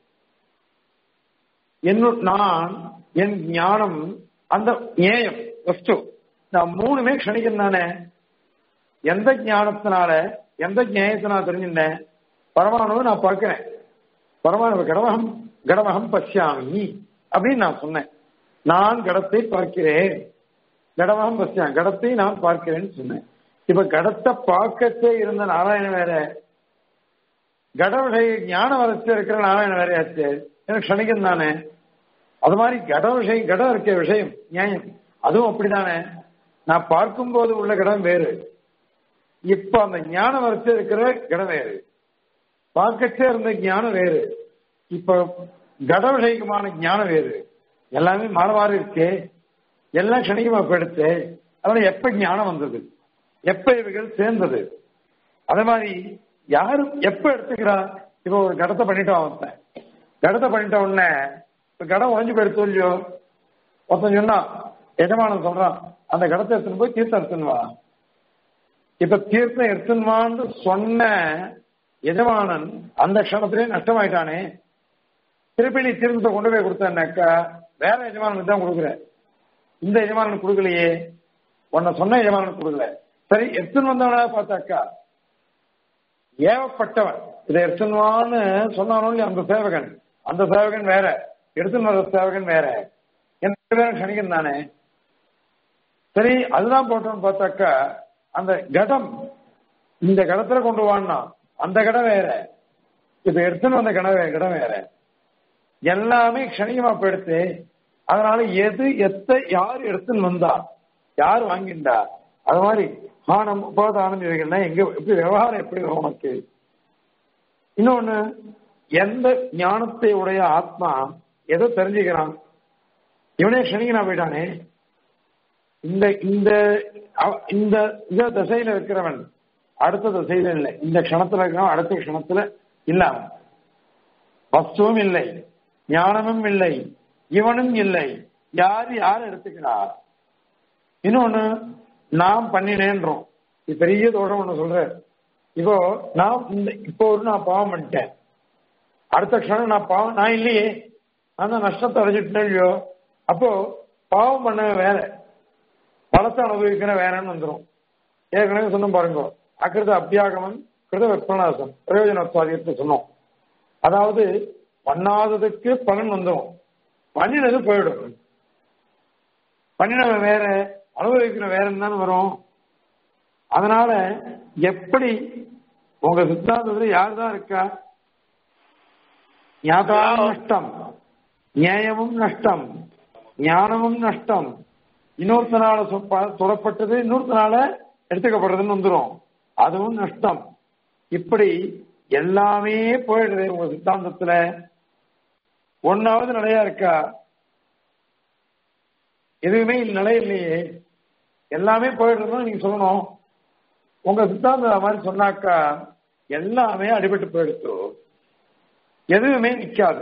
என்ன நான் என் ஞானம் அந்த ஞேயம் வஸ்து நான் மூணுமே க்ஷணிகம் தானே எந்த ஞானத்தினால எந்த ஞேயத்தினால தெரிஞ்சுட்டேன் பரமாணுவை நான் பார்க்கிறேன் பரமாணு கடவகம் கடவகம் பசியாமி அப்படின்னு நான் சொன்னேன் நான் கடத்தை பார்க்கிறேன் கடவகம் பசியாமி கடத்தை நான் பார்க்கிறேன்னு சொன்னேன் இப்ப கடத்தை பார்க்கத்தே இருந்த நாராயணன் வேற கடவுளை ஞான வளர்ச்சி இருக்கிற நாராயணன் வேறையாச்சு எனக்கு க்ஷணிகம் தானே அது மாதிரி கட விஷயம் கடம் இருக்க விஷயம் நியாயம் அதுவும் அப்படிதானே நான் பார்க்கும்போது உள்ள கடம் வேறு இப்ப அந்த ஞான வரிசை இருக்கிற கடம் வேறு பார்க்கச்சே இருந்த ஞானம் வேறு இப்ப கட விஷயமான ஞானம் வேறு எல்லாமே மாற மாறி இருக்கே எல்லாம் க்ஷணிகமா போயிடுச்சு அதனால எப்ப ஞானம் வந்தது எப்ப இவைகள் சேர்ந்தது அதே மாதிரி யாரும் எப்ப எடுத்துக்கிறா இப்ப ஒரு கடத்தை பண்ணிட்டோம் அவன் கடத்தை பண்ணிட்ட உடனே இப்ப கடம் உடஞ்சு போயிடுச்சு இல்லையோ ஒருத்தன் சொன்னான் எஜமானன் சொல்றான் அந்த கடத்தை எடுத்துன்னு போய் தீர்த்தம் எடுத்துன்னு வா இப்ப தீர்த்தம் எடுத்துன்வான்னு சொன்ன எஜமானன் அந்த க்ஷணத்திலே நஷ்டமாயிட்டானே திருப்பி நீ தீர்த்தத்தை கொண்டு போய் கொடுத்தனாக்கா வேற எஜமானனுக்கு தான் கொடுக்குற இந்த எஜமானனுக்கு கொடுக்கலையே உன்னை சொன்ன எஜமானனுக்கு கொடுக்கல சரி எடுத்துன்னு வந்தவனா பார்த்தாக்கா ஏவப்பட்டவன் இதை எடுத்துன்வான்னு சொன்னானோ இல்லையா அந்த சேவகன் அந்த சேவகன் வேற எடுத்துன்னு வர சேவகன் வேற எந்த பேரும் க்ஷணிகன் தானே சரி அதுதான் போட்டோம்னு பார்த்தாக்கா அந்த கடம் இந்த கடத்துல கொண்டு வான்னா அந்த கடம் வேற இப்ப எடுத்துன்னு வந்த கடம் வே- கடம் வேற எல்லாமே க்ஷணிகமா போயிடுத்து அதனால எது எத்த யார் எடுத்துன்னு வந்தா யார் வாங்கிண்டா அது மாதிரி ஆனம் உபாதானம் இவைகள்லாம் எங்க எப்படி விவகாரம் எப்படி வரும் உனக்கு இன்னொன்னு எந்த ஞானத்தை உடைய ஆத்மா எதை தெரிஞ்சுக்கிறான் இவனே க்ஷணிகனா போயிட்டானே இந்த இந்த அவ- இந்த இந்த திசையில இருக்கிறவன் அடுத்த திசையில இல்லை இந்த க்ஷணத்துல இருக்கிறவன் அடுத்த க்ஷணத்துல இல்ல அவன் வஸ்துவும் இல்லை ஞானமும் இல்லை இவனும் இல்லை யார் யார் எடுத்துக்கிறார் இன்னொன்னு நாம் பண்ணினேன்றோம் இது பெரிய தோஷம் ஒண்ணு சொல்றேன் இப்போ நான் இந்த இப்போ ஒரு நான் பாவம் பண்ணிட்டேன் அடுத்த க்ஷணம் நான் பாவம் நான் இல்லையே நான் தான் நஷ்டத்தை அடைஞ்சிட்டேன் இல்லையோ அப்போ பாவம் பண்ண வேற பலத்தை அனுபவிக்கிற வேறன்னு வந்துடும் ஏற்கனவே சொன்ன பாருங்க அகிருத அபியாகமன் கிருத விப்ரணாசம் பிரயோஜனத்துவாதியத்தை சொன்னோம் அதாவது பண்ணாததுக்கு பலன் வந்துடும் பண்ணினது போயிடும் பண்ணினவன் வேற அனுபவிக்கிற வேற தானே வரும் அதனால எப்படி உங்க சித்தாந்தத்துல யார் தான் இருக்கா ஞாதாவும் நஷ்டம் நியாயமும் நஷ்டம் ஞானமும் நஷ்டம் இன்னொருத்தனால சொப்ப- தொடப்பட்டது இன்னொருத்தனால எடுத்துக்கப்படுறதுன்னு வந்துரும் அதுவும் நஷ்டம் இப்படி எல்லாமே போயிடுது உங்க சித்தாந்தத்துல ஒன்னாவது நிலையா இருக்கா எதுவுமே நிலை இல்லையே எல்லாமே போயிடுறதுன்னு நீங்க சொல்லணும் உங்க சித்தாந்தம் அது மாதிரி சொன்னாக்கா எல்லாமே அடிபட்டு போயிடுத்து எதுவுமே நிக்காது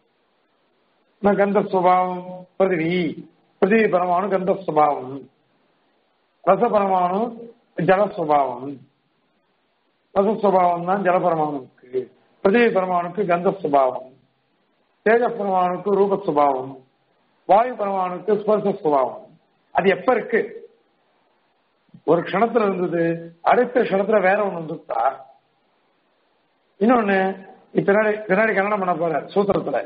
நான் கந்த சுபாவம் பிருதிவி பிருதிவி பரமாணு கந்த சுபாவம் ரச பரமாணு ஜல சுபாவம் ரச சுபாவம் தான் ஜல பரமாணுக்கு பிருதிவி பரமாணுக்கு கந்த சுபாவம் தேஜ பரமாணுக்கு ரூப சுபாவம் வாயு பரமாணுக்கு ஸ்பர்ச சுபாவம் அது எப்ப இருக்கு ஒரு க்ஷணத்துல இருந்தது அடுத்த க்ஷணத்துல வேற ஒண்ணு வந்துட்டா இன்னொன்னு இப்ப பின்னாடி பின்னாடி கல்யாணம் பண்ண போற சூத்திரத்துல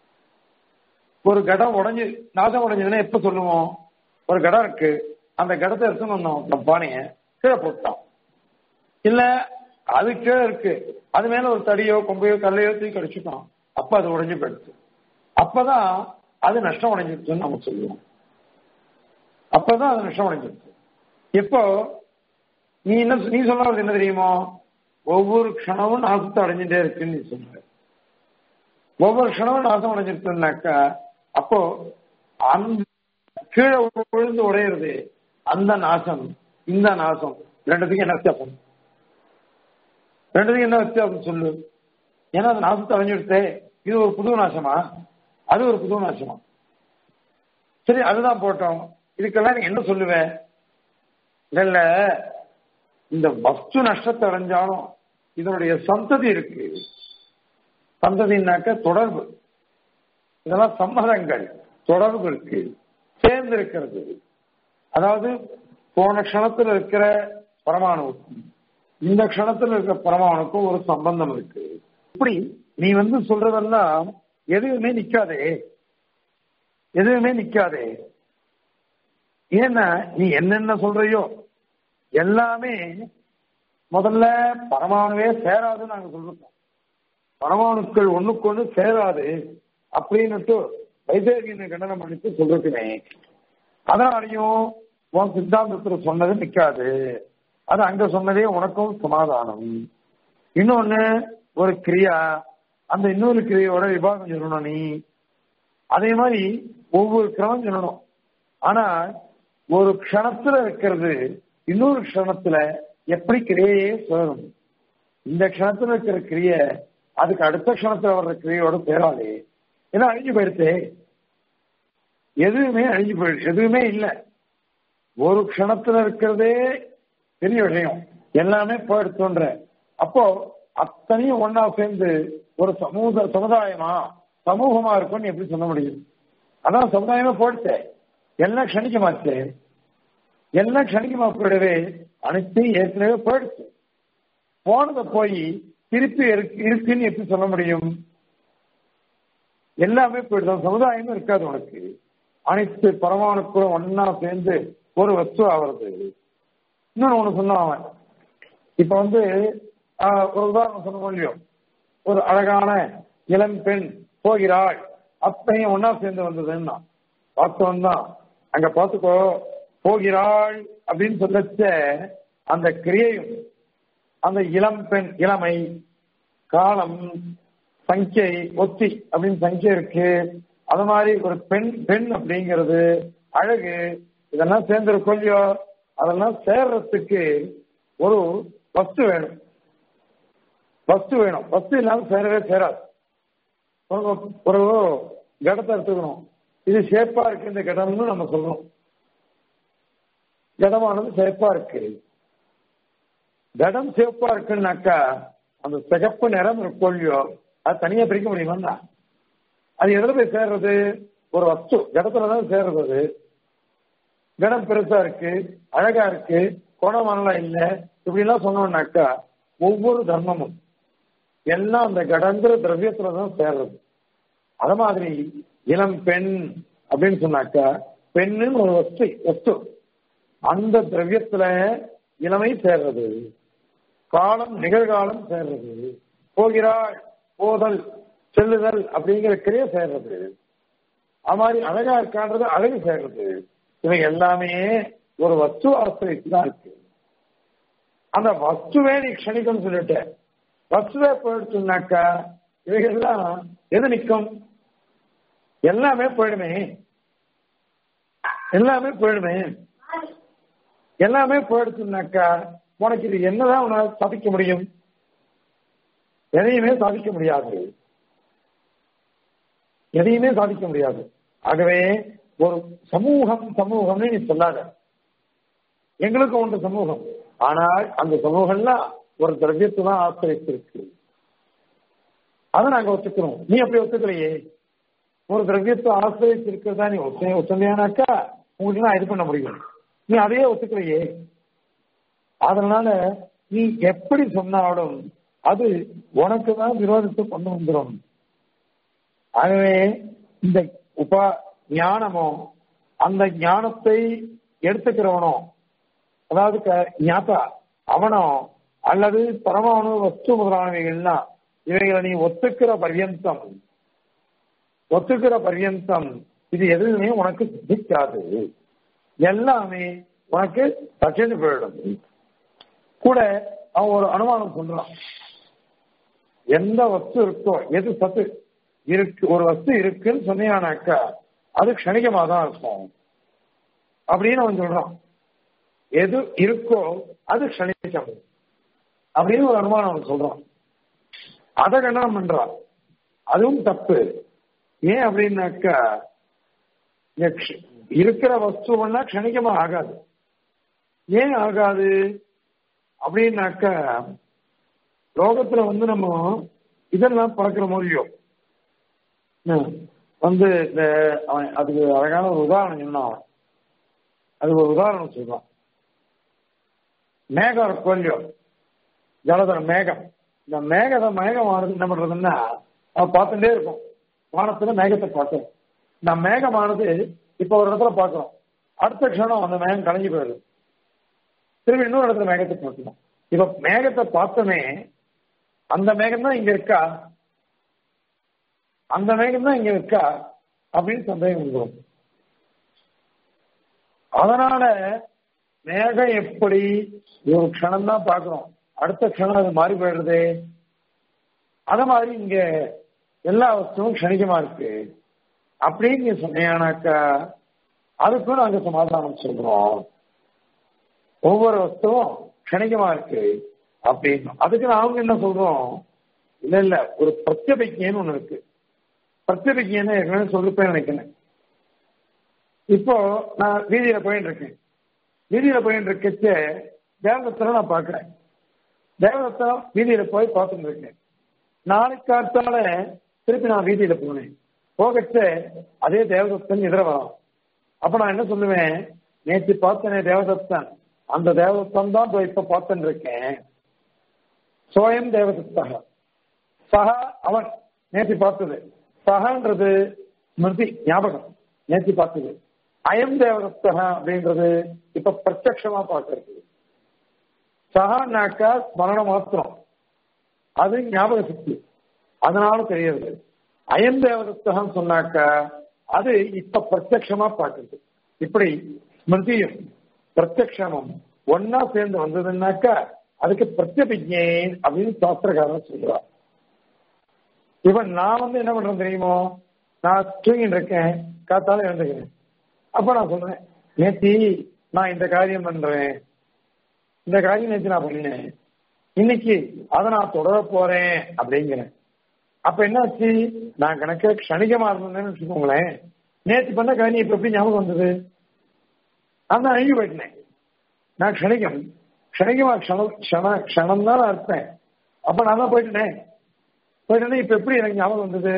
ஒரு கடம் உடைஞ்சு நாசம் உடைஞ்சதுன்னா எப்ப சொல்லுவோம் ஒரு கடம் இருக்கு அந்த கடத்தை எடுத்துன்னு வந்தோம் அந்த பானைய கீழே போட்டோம் இல்ல அது கீழே இருக்கு அது மேல ஒரு தடியோ கொம்பையோ கல்லையோ தூக்கி அடிச்சுட்டோம் அப்ப அது உடைஞ்சு போயிடுச்சு அப்பதான் அது நஷ்டம் அடைஞ்சிருச்சுன்னு நம்ம சொல்லுவோம் அப்பதான் அது நஷ்டம் அடைஞ்சிருச்சு இப்போ நீ என்ன நீ சொல்றது என்ன தெரியுமோ ஒவ்வொரு க்ஷணமும் நாசத்தை அடைஞ்சிட்டே இருக்குன்னு நீ சொல்ற ஒவ்வொரு க்ஷணமும் நாசம் அடைஞ்சிருக்குனாக்கா அப்போ அந்த கீழே விழுந்து உடையிறது அந்த நாசம் இந்த நாசம் ரெண்டுத்துக்கும் என்ன வித்தியாசம் ரெண்டுத்துக்கும் என்ன வித்தியாசம் சொல்லு ஏன்னா அந்த நாசத்தை அடைஞ்சிடுத்தே இது ஒரு புது நாசமா அது ஒரு புது நாசமா சரி அதுதான் போட்டோம் இதுக்கெல்லாம் நீ என்ன சொல்லுவேன் இல்ல இல்ல இந்த வஸ்து நஷ்டத்தை அடைஞ்சாலும் இதனுடைய சந்ததி இருக்கு சந்ததினாக்க தொடர்பு இதெல்லாம் சம்மதங்கள் தொடர்பு இருக்கு சேர்ந்து இருக்கிறது அதாவது போன க்ஷணத்துல இருக்கிற பரமாணுவுக்கும் இந்த க்ஷணத்துல இருக்கிற பரமாணுக்கும் ஒரு சம்பந்தம் இருக்கு இப்படி நீ வந்து சொல்றதெல்லாம் எதுவுமே நிக்காதே எதுவுமே நிக்காதே ஏன்னா நீ என்னென்ன சொல்றியோ எல்லாமே முதல்ல பரமாணுவே சேராதுன்னு நாங்க சொல்லிருக்கோம் பரமாணுக்கள் ஒண்ணுக்கு ஒண்ணு சேராது அப்படின்னுட்டு வைத்தேகியனை கண்டனம் பண்ணிட்டு சொல்லிருக்கேன் அதனாலையும் உன் சித்தாந்தத்துல சொன்னது நிக்காது அது அங்க சொன்னதே உனக்கும் சமாதானம் இன்னொன்னு ஒரு கிரியா அந்த இன்னொரு கிரியோட விபாகம் சொல்லணும் நீ அதே மாதிரி ஒவ்வொரு கிரமம் சொல்லணும் ஆனா ஒரு க்ஷணத்துல இருக்கிறது இன்னொரு க்ஷணத்துல எப்படி கிரியையே சொல்லணும் இந்த க்ஷணத்துல இருக்கிற கிரிய அதுக்கு அடுத்த க்ஷணத்துல வர்ற கிரியோட சேராது ஏன்னா அழிஞ்சு போயிடுச்சு எதுவுமே அழிஞ்சு போயிடுச்சு எதுவுமே இல்லை ஒரு க்ஷணத்துல இருக்கிறதே பெரிய விஷயம் எல்லாமே போயிடுச்சுன்ற அப்போ அத்தனையும் ஒன்னா சேர்ந்து ஒரு சமூக சமுதாயமா சமூகமா இருக்கும்னு எப்படி சொல்ல முடியும் அதான் சமுதாயமே போயிடுச்சே எல்லாம் க்ஷணிக்கமாச்சு எல்லாம் க்ஷணிக்கமா போயிடவே அனைத்தையும் ஏற்கனவே போயிடுச்சு போனதை போய் திருப்பி இருக்கு- இருக்குன்னு எப்படி சொல்ல முடியும் எல்லாமே போயிடுது சமுதாயமும் இருக்காது உனக்கு அனைத்து பரமாணுக்களும் ஒன்னா சேர்ந்து ஒரு வஸ்து ஆகிறது இன்னொன்னு ஒண்ணு சொன்னான் அவன் இப்ப வந்து ஆஹ், ஒரு உதாரணம் சொன்ன இல்லையோ ஒரு அழகான இளம் பெண் போகிறாள் அத்தனையும் ஒன்னா சேர்ந்து வந்ததுன்னா வாஸ்தவம் தான் அங்க பார்த்துக்கோ போகிறாள் அப்படின்னு சொல்லச்ச அந்த கிரியையும் அந்த இளம் பெண் இளமை காலம் சங்கை ஒத்தி அப்படின்னு சங்கை இருக்கு அது மாதிரி ஒரு பெண் பெண் அப்படிங்கிறது அழகு இதெல்லாம் சேர்ந்திருக்கும் இல்லையோ அதெல்லாம் சேர்றதுக்கு ஒரு வஸ்து வேணும் வஸ்து வேணும் வஸ்து இல்லாம சேரவே சேராது ஒரு- ஒரு கடத்தை எடுத்துக்கணும் இது ஷேப்பா இருக்கு இந்த கடம்னு நம்ம சொல்றோம் கடமானது சிவப்பா இருக்கு கடம் சிவப்பா இருக்குன்னாக்கா அந்த சிகப்பு நிறம் இருக்கும் இல்லையோ அது தனியா பிரிக்க முடியுமா அது எதுல போய் சேர்றது ஒரு வஸ்து கடத்துல தான் சேர்றது அது கடம் பெருசா இருக்கு அழகா இருக்கு குணமெல்லாம் இல்ல இப்படி எல்லாம் சொன்னோம்னாக்கா ஒவ்வொரு தர்மமும் எல்லாம் அந்த கடங்கிற திரவியத்துல தான் சேர்றது அது மாதிரி இளம் பெண் அப்படின்னு சொன்னாக்கா பெண்ணுன்னு ஒரு வஸ்து வஸ்து அந்த திரவியத்துல இளமை சேர்றது காலம் நிகழ்காலம் சேர்றது போகிறாள் போதல் செல்லுதல் அப்படிங்கிற கிரியை சேர்றது அது மாதிரி அழகா இருக்கான்றது அழகு சேர்றது இவை எல்லாமே ஒரு வஸ்து ஆசிரியத்து தான் இருக்கு அந்த வஸ்துவே நீ க்ஷணிக்கும் சொல்லிட்ட வஸ்துவே போயிடுச்சுனாக்கா இவைகள்லாம் எது நிற்கும் எல்லாமே போயிடுமே எல்லாமே போயிடுமே எல்லாமே போயிடுச்சுனாக்கா உனக்கு இது என்னதான் உன்னால சாதிக்க முடியும் எதையுமே சாதிக்க முடியாது எதையுமே சாதிக்க முடியாது ஆகவே ஒரு சமூகம் சமூகம்னு நீ சொல்லாத எங்களுக்கு ஒன்று சமூகம் ஆனால் அந்த சமூகம்லாம் ஒரு திரவியத்தை தான் ஆசிரியத்திருக்கு அதை நாங்க ஒத்துக்கிறோம் நீ அப்படி ஒத்துக்கலையே ஒரு திரவியத்தை ஆசிரியத்திருக்கிறதா நீ ஒத்து ஒத்துமையானாக்கா உங்களுக்கு நான் இது பண்ண முடியும் நீ அதையே ஒத்துக்கலையே அதனால நீ எப்படி சொன்னாலும் அது உனக்கு தான் விரோதத்தை கொண்டு வந்துடும் ஆகவே இந்த உபா ஞானமோ அந்த ஞானத்தை எடுத்துக்கிறவனோ அதாவது ஞாபா அவனோ அல்லது பரமாணு வஸ்து முதலானவைகள்லாம் இவைகளை நீ ஒத்துக்கிற பர்யந்தம் ஒத்துக்கிற பர்யந்தம் இது எதுவுமே உனக்கு சித்திக்காது எல்லாமே உனக்கு தச்சென்று போயிடும் கூட அவன் ஒரு அனுமானம் சொல்றான் எந்த வஸ்து இருக்கோ எது சத்து இருக்கு ஒரு வஸ்து இருக்குன்னு சொன்னீங்கன்னாக்கா அது க்ஷணிகமா தான் இருக்கும் அப்படின்னு அவன் சொல்றான் எது இருக்கோ அது க்ஷணிகம் அப்படின்னு ஒரு அனுமானம் அவன் சொல்றான் அதை கண்டனம் பண்றான் அதுவும் தப்பு ஏன் அப்படின்னாக்கா இருக்கிற வஸ்துவன்னா க்ஷணிகமா ஆகாது ஏன் ஆகாது அப்படின்னாக்கா லோகத்துல வந்து நம்ம இதெல்லாம் பறக்கிற மொழியோ வந்து இந்த அவன் அதுக்கு அழகான ஒரு உதாரணம் சொன்னான் அது ஒரு உதாரணம் சொல்றான் மேகம் இருக்கும் இல்லையோ ஜலதர மேகம் இந்த மேகத்தை மேகமானது என்ன பண்றதுன்னா அவன் பார்த்துட்டே இருக்கும் வானத்துல மேகத்தை பார்க்கும் இந்த மேகமானது இப்ப ஒரு இடத்துல பார்க்கிறோம் அடுத்த க்ஷணம் அந்த மேகம் கலைஞ்சு போயிடுது திரும்பி இன்னொரு இடத்துல மேகத்தை பார்க்கணும் இப்ப மேகத்தை பார்த்தோமே அந்த மேகம் தான் இங்க இருக்கா அந்த மேகம் தான் இங்க இருக்கா அப்படின்னு சந்தேகம் வந்துடும் அதனால மேகம் எப்படி ஒரு க்ஷணம் தான் பார்க்கிறோம் அடுத்த க்ஷணம் அது மாறி போயிடுது அத மாதிரி இங்க எல்லா வஸ்துவும் க்ஷணிகமா இருக்கு அப்படின்னு சொன்னீங்கன்னாக்கா அதுக்கும் நாங்க சமாதானம் சொல்றோம் ஒவ்வொரு வஸ்துவும் க்ஷணிகமா இருக்கு அப்படின்னு அதுக்கு நாங்க என்ன சொல்றோம் இல்ல இல்ல ஒரு பிரத்யபிக்கைன்னு ஒண்ணு இருக்கு பிரத்யபிக்கைன்னு ஏற்கனவே சொல்லிருப்பேன் நினைக்கிறேன் இப்போ நான் வீதியில போயிட்டு இருக்கேன் வீதியில போயிட்டு இருக்கச்ச தேவதத்தனை நான் பாக்குறேன் தேவதத்தனம் வீதியில போய் பார்த்துட்டு இருக்கேன் நாளைக்கு காத்தால திருப்பி நான் வீதியில போனேன் போகச்ச அதே தேவதத்தன் எதிர வரும் அப்ப நான் என்ன சொல்லுவேன் நேற்று பார்த்தனே தேவதத்தன் அந்த தேவதத்தன் தான் இப்ப பார்த்துட்டு இருக்கேன் சோயம் தேவதத்தாக சக அவன் நேற்று பார்த்தது சகன்றது ஸ்மிருதி ஞாபகம் நேற்று பார்த்தது அயம் தேவதத்தக அப்படின்றது இப்ப பிரத்யமா பார்க்கறது சகானாக்கா ஸ்மரணம் மாத்திரம் அது ஞாபக சக்தி அதனால தெரியுது அயம் தேவதத்தகம் சொன்னாக்கா அது இப்ப பிரத்யமா பார்க்கறது இப்படி ஸ்மிருதியும் பிரத்யமும் ஒன்னா சேர்ந்து வந்ததுன்னாக்கா அதுக்கு பிரத்யபிஜை அப்படின்னு சாஸ்திரக்காரன் சொல்றார் இவன் நான் வந்து என்ன பண்றேன் தெரியுமோ நான் தூங்கிட்டு இருக்கேன் காத்தால எழுந்துக்கிறேன் அப்ப நான் சொல்றேன் நேத்தி நான் இந்த காரியம் பண்றேன் இந்த காரியம் நேற்று நான் பண்ணினேன் இன்னைக்கு அதை நான் தொடர போறேன் அப்படிங்கிறேன் அப்ப என்னாச்சு நான் கணக்க க்ஷணிகமா இருந்தேன்னு வச்சுக்கோங்களேன் நேற்று பண்ண காரியம் இப்ப எப்படி ஞாபகம் வந்தது நான் அழுகி போயிட்டேன் நான் க்ஷணிகம் க்ஷணிகமா க்ஷணம் க்ஷண க்ஷணம் தான் நான் இருப்பேன் அப்ப நான் தான் போயிட்டேனே போயிட்டேனே இப்ப எப்படி எனக்கு ஞாபகம் வந்தது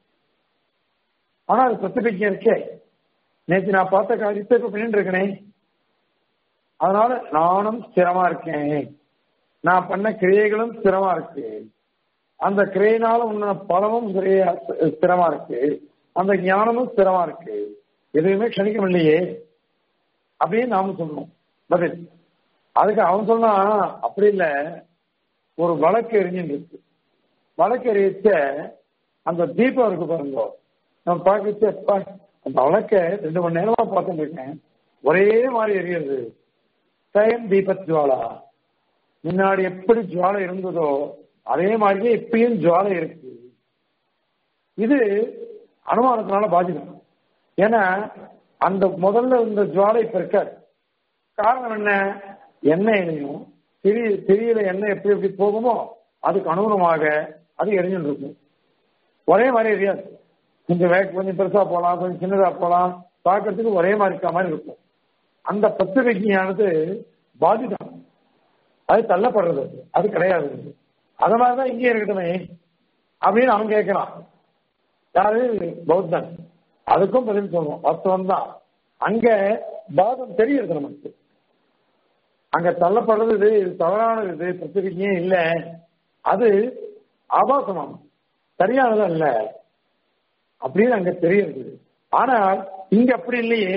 ஆனா அது பிரத்திபிக்க இருக்கே நேற்று நான் பார்த்த காரியத்தை இப்ப பண்ணிட்டு இருக்கனே அதனால நானும் ஸ்திரமா இருக்கேன் நான் பண்ண கிரியைகளும் ஸ்திரமா இருக்கு அந்த கிரையினால உன்ன பலமும் ஸ்திரையா- ஸ்திரமா இருக்கு அந்த ஞானமும் ஸ்திரமா இருக்கு எதுவுமே க்ஷணிக்கம் இல்லையே அப்படின்னு நாம சொல்லணும் பதில் அதுக்கு அவன் சொன்னா அப்படி இல்ல ஒரு வழக்கு எரிஞ்சுட்டு இருக்கு வழக்கு எரிச்ச அந்த தீபம் இருக்கு பாருங்க நம்ம பார்க்கச்ச அப்பா, அந்த வழக்க ரெண்டு மணி நேரமா பார்த்துட்டு இருக்கேன் ஒரே மாதிரி எரியுது சயம் தீபத் ஜுவாலா முன்னாடி எப்படி ஜுவாலை இருந்ததோ அதே மாதிரியே இப்பயும் ஜுவாலை இருக்கு இது அனுமானத்தினால பாதிக்கும் ஏன்னா அந்த முதல்ல இருந்த ஜுவாலை இப்ப இருக்காது காரணம் என்ன எண்ணெயிலையும் திரி திரியில எண்ணெய் எப்படி எப்படி போகுமோ அதுக்கு அனுகுணமாக அது எரிஞ்சுட்டு இருக்கும் ஒரே மாதிரி எரியாது கொஞ்சம் வேக கொஞ்சம் பெருசா போகலாம் கொஞ்சம் சின்னதா போகலாம் பார்க்கறதுக்கு ஒரே மாதிரி இருக்க மாதிரி இருக்கும் அந்த பத்து விஜயானது பாதிதம் அது தள்ளப்படுறது அது. அது கிடையாது அது மாதிரிதான் இங்கே இருக்கட்டுமே அப்படின்னு அவன் கேட்கிறான் யாரு பௌத்தன் அதுக்கும் பதில் சொல்றோம் வாஸ்தவம் தான் அங்க பாதம் தெரியுது நமக்கு அங்க தள்ளப்படுறது இது இது தவறானது இது பிரச்சனையே இல்ல அது ஆபாசமாம் சரியானது அல்ல அப்படின்னு அங்க தெரியுது ஆனால் இங்க அப்படி இல்லையே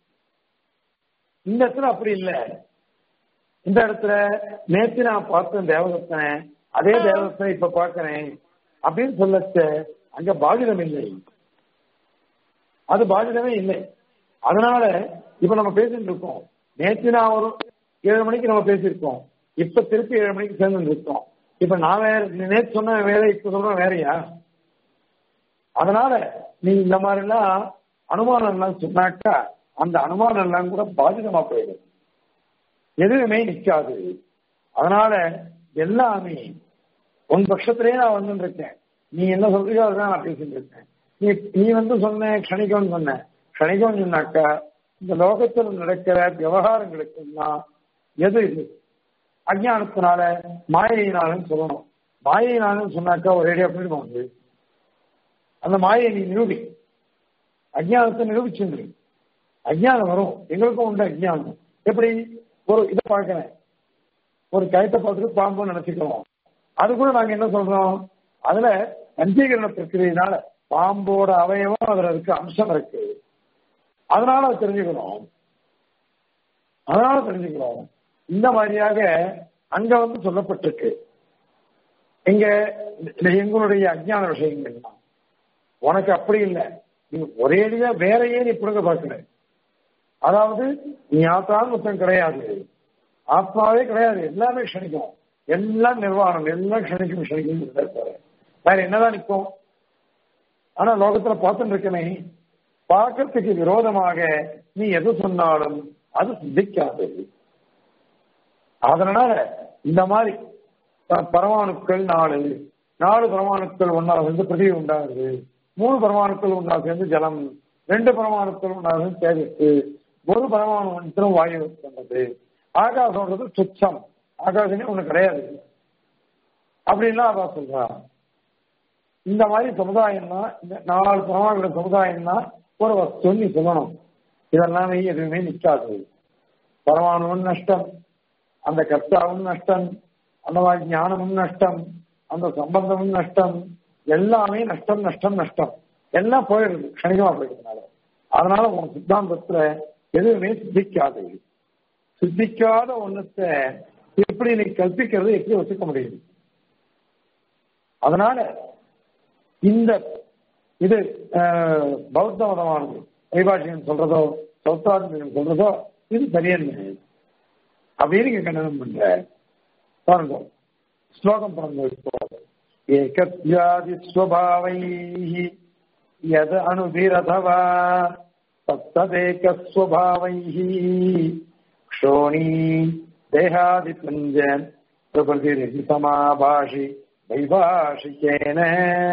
இந்த இடத்துல அப்படி இல்ல இந்த இடத்துல நேத்து நான் பார்த்தேன் தேவதத்தனை அதே தேவதத்தனை இப்ப பார்க்கிறேன் அப்படின்னு சொல்லச்ச அங்க பாதிதம் இல்லை அது பாதிதமே இல்லை அதனால இப்ப நம்ம பேசிட்டு இருக்கோம் நேற்று நான் ஒரு ஏழு மணிக்கு நம்ம பேசியிருக்கோம் இப்ப திருப்பி ஏழு மணிக்கு சேர்ந்து இருக்கோம் இப்ப நான் வேற நேற்று சொன்ன வேற இப்ப சொல்றேன் வேறயா அதனால நீ இந்த மாதிரி எல்லாம் அனுமானம் எல்லாம் சொன்னாக்கா அந்த அனுமானம் எல்லாம் கூட பாதிதமா போயிடும் எதுவுமே நிக்காது அதனால எல்லாமே உன் பட்சத்திலேயே நான் வந்து இருக்கேன் நீ என்ன சொல்றியோ அதுதான் நான் பேசிட்டு இருக்கேன் நீ நீ வந்து சொன்ன க்ஷணிகம்னு சொன்ன க்ஷணிகம் சொன்னாக்கா இந்த லோகத்தில் நடக்கிற விவகாரங்களுக்குலாம் எது இது அஜ்ஞானத்தினால மாயையினாலும் சொல்லணும் மாயையினாலும் சொன்னாக்கா ஒரேடியா போயிடுமா வந்து அந்த மாயை நீ நிரூபி அஜ்ஞானத்தை நிரூபிச்சுரு அஜ்ஞானம் வரும் எங்களுக்கும் உண்டு அஜ்ஞானம் எப்படி ஒரு இதை பார்க்கிறேன் ஒரு கயத்தை பார்த்துட்டு பாம்புன்னு நினைச்சுக்கிறோம் அது கூட நாங்க என்ன சொல்றோம் அதுல பஞ்சீகரண பிரக்கிரியினால பாம்போட அவயவம் அதுல இருக்கு அம்சம் இருக்கு அதனால அதை தெரிஞ்சுக்கணும் அதனால தெரிஞ்சுக்கிறோம் இந்த மாதிரியாக அங்க வந்து சொல்லப்பட்டிருக்கு இங்க இந்த எங்களுடைய அஜ்ஞான விஷயங்கள் தான் உனக்கு அப்படி இல்லை நீ ஒரேடியா வேறையே நீ புடுங்க பார்க்கிற அதாவது நீ ஆத்தான் மொத்தம் கிடையாது ஆத்மாவே கிடையாது எல்லாமே க்ஷணிக்கும் எல்லாம் நிர்வாணம் எல்லாம் க்ஷணிக்கும் க்ஷணிக்கும் இருப்பாரு வேற என்னதான் நிற்கும் ஆனா லோகத்துல பார்த்துட்டு இருக்கனே பார்க்கறதுக்கு விரோதமாக நீ எது சொன்னாலும் அது சித்திக்காது அதனால இந்த மாதிரி ப- பரமாணுக்கள் நாலு நாலு பரமாணுக்கள் ஒன்னா சேர்ந்து பிரிவு உண்டாகுது மூணு பரமாணுக்கள் ஒன்னா சேர்ந்து ஜலம் ரெண்டு பரமாணுக்கள் ஒன்னா சேர்ந்து தேஜஸ் ஒரு பரமாணு மட்டும் வாயு கொண்டது ஆகாசம்ன்றது சுச்சம் ஆகாசமே ஒண்ணு கிடையாது அப்படின்லாம் அவ சொல்றா இந்த மாதிரி சமுதாயம்னா இந்த நாலு பரமாணுக்கள் சமுதாயம்னா ஒரு வஸ்து நீ சொல்லணும் இதெல்லாமே எதுவுமே நிற்காது பரமாணுவும் நஷ்டம் அந்த கர்த்தாவும் நஷ்டம் அந்த மாதிரி ஞானமும் நஷ்டம் அந்த சம்பந்தமும் நஷ்டம் எல்லாமே நஷ்டம் நஷ்டம் நஷ்டம் எல்லாம் போயிடுது கணிகமா போயிடுறதுனால அதனால உன் சித்தாந்தத்துல எதுவுமே சித்திக்காது சித்திக்காத ஒண்ணுத்த எப்படி நீ கற்பிக்கிறது எப்படி வச்சுக்க முடியுது அதனால இந்த இது அஹ், பௌத்த மதமானது வைபாஷியன் சொல்றதோ சௌத்தாதிபதியம் சொல்றதோ இது சரியான அப்படின்னு இங்க கண்டனம் பண்ற பாருங்க ஸ்லோகம் பாருங்க இப்போ ஏகத்யாதி ஸ்வபாவை யத் அனுபிரதவா தத்ததேக ஸ்வபாவை க்ஷோணி தேகாதி பஞ்ச பிரபதி சமாபாஷி வைபாஷிகேன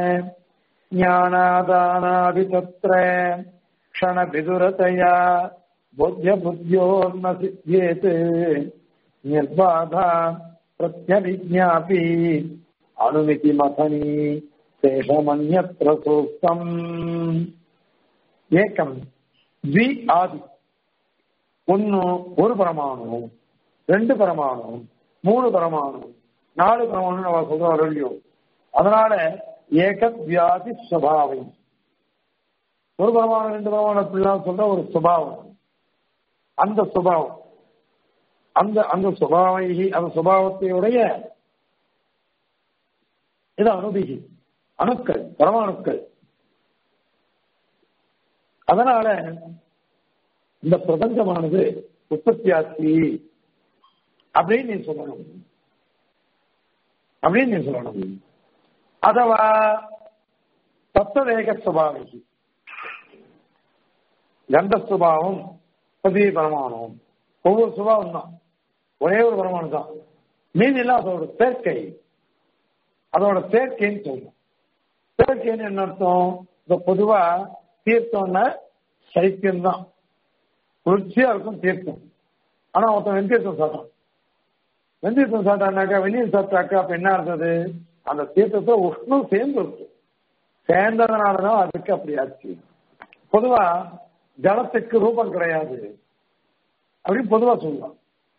ஞானாதானாதி தத்ர क्षणविदुरतया बोध्यबुद्ध्योर्न सिद्ध्येत् निर्बाधा प्रत्यभिज्ञापि अनुमिति मथनी शेषमन्यत्र सूक्तम् एकम् द्वि आदि ஒன்னு ஒரு பரமாணு ரெண்டு பரமாணு மூணு பரமாணு நாலு பரமாணு நம்ம சொல்றோம் இல்லையோ அதனால ஏக வியாதி சுவாவை ஒரு பரமாணு ரெண்டு பரமாணு அப்படிலாம் சொல்ற ஒரு சுபாவம் அந்த சுபாவம் அந்த அந்த சுபாவை அந்த சுபாவத்தையுடைய இது அனுபிகி அணுக்கள் பரமாணுக்கள் அதனால இந்த பிரபஞ்சமானது உற்பத்தியாச்சு அப்படின்னு நீ சொல்லணும் அப்படின்னு நீ சொல்லணும் அதவா தத்துவேக சுபாவி கந்த சுபாவம் பிரதி பரமாணம் ஒவ்வொரு சுபாவம் தான் ஒரே ஒரு பரமாணு தான் மீதி எல்லாம் அதோட சேர்க்கை அதோட சேர்க்கைன்னு சொல்லணும் சேர்க்கைன்னு என்ன அர்த்தம் இந்த பொதுவா தீர்த்தம்னா சைக்கியம் தான் குளிர்ச்சியா இருக்கும் தீர்த்தம் ஆனா ஒருத்தன் வெந்தீர்த்தம் சாப்பிட்டான் வெந்தீர்த்தம் சாப்பிட்டானாக்கா வெந்நீர் சாப்பிட்டாக்கா அப்ப என்ன இருந்தது அந்த தீர்த்தத்துல உஷ்ணம் சேர்ந்து இருக்கு சேர்ந்ததுனாலதான் அதுக்கு அப்படி ஆச்சு பொதுவா ஜலத்துக்கு ரூபம் கிடையாது அப்படின்னு பொதுவா சொல்லலாம்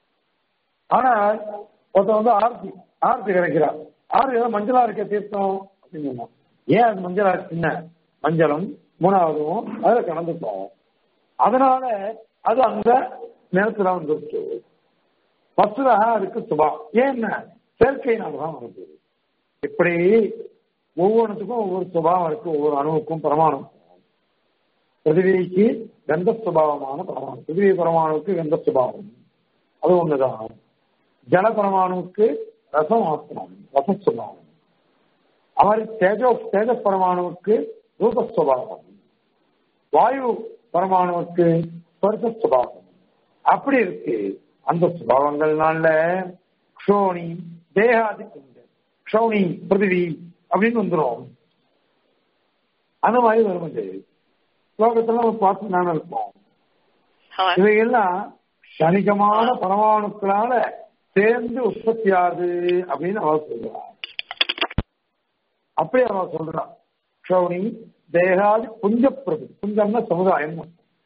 ஆனா ஒருத்தன் வந்து ஆர்த்தி ஆர்த்தி கிடைக்கிறார் ஆறு ஏதோ மஞ்சளா இருக்க தீர்த்தம் அப்படின்னு சொன்னோம் ஏன் அது மஞ்சளா இருக்குன்னு மஞ்சளும் மூணாவதும் அதுல கலந்துட்டோம் அதனால அது அந்த நேரத்துல வந்துருச்சு வசுதா அதுக்கு சுபா ஏன்னா செயற்கையினால்தான் வருது இப்படி ஒவ்வொன்றுத்துக்கும் ஒவ்வொரு சுபாவம் இருக்கு ஒவ்வொரு அணுவுக்கும் பிரமாணம் பிருத்திவிக்கு கந்த சுபாவமான பிரமாணம் பிருத்திவி பரமாணுவுக்கு கந்த சுபாவம் அது ஒண்ணுதான் ஜல பரமாணுவுக்கு ரசம் ஆத்மம் ரச சுபாவம் அவர் தேஜோ தேஜ பரமாணுவுக்கு ரூப சுபாவம் வாயு பரமாணுவுக்கு ஸ்பர்ச சுபாவம் அப்படி இருக்கு அந்த சுபாவங்கள்னால க்ஷோணி தேகாதி க்ஷௌணி பிருத்திவி அப்படின்னு வந்துடும் அந்த மாதிரி வரும் அது லோகத்துல நம்ம பார்த்து நானும் இருப்போம் Hello. இவையெல்லாம் சனிகமான பரமாணுக்களால சேர்ந்து உற்பத்தி ஆகுது அப்படின்னு அவ சொல்றான் அப்படி அவ சொல்றான் க்ஷௌணி தேகாதி புஞ்ச பிரதி புஞ்சம்னா சமுதாயம்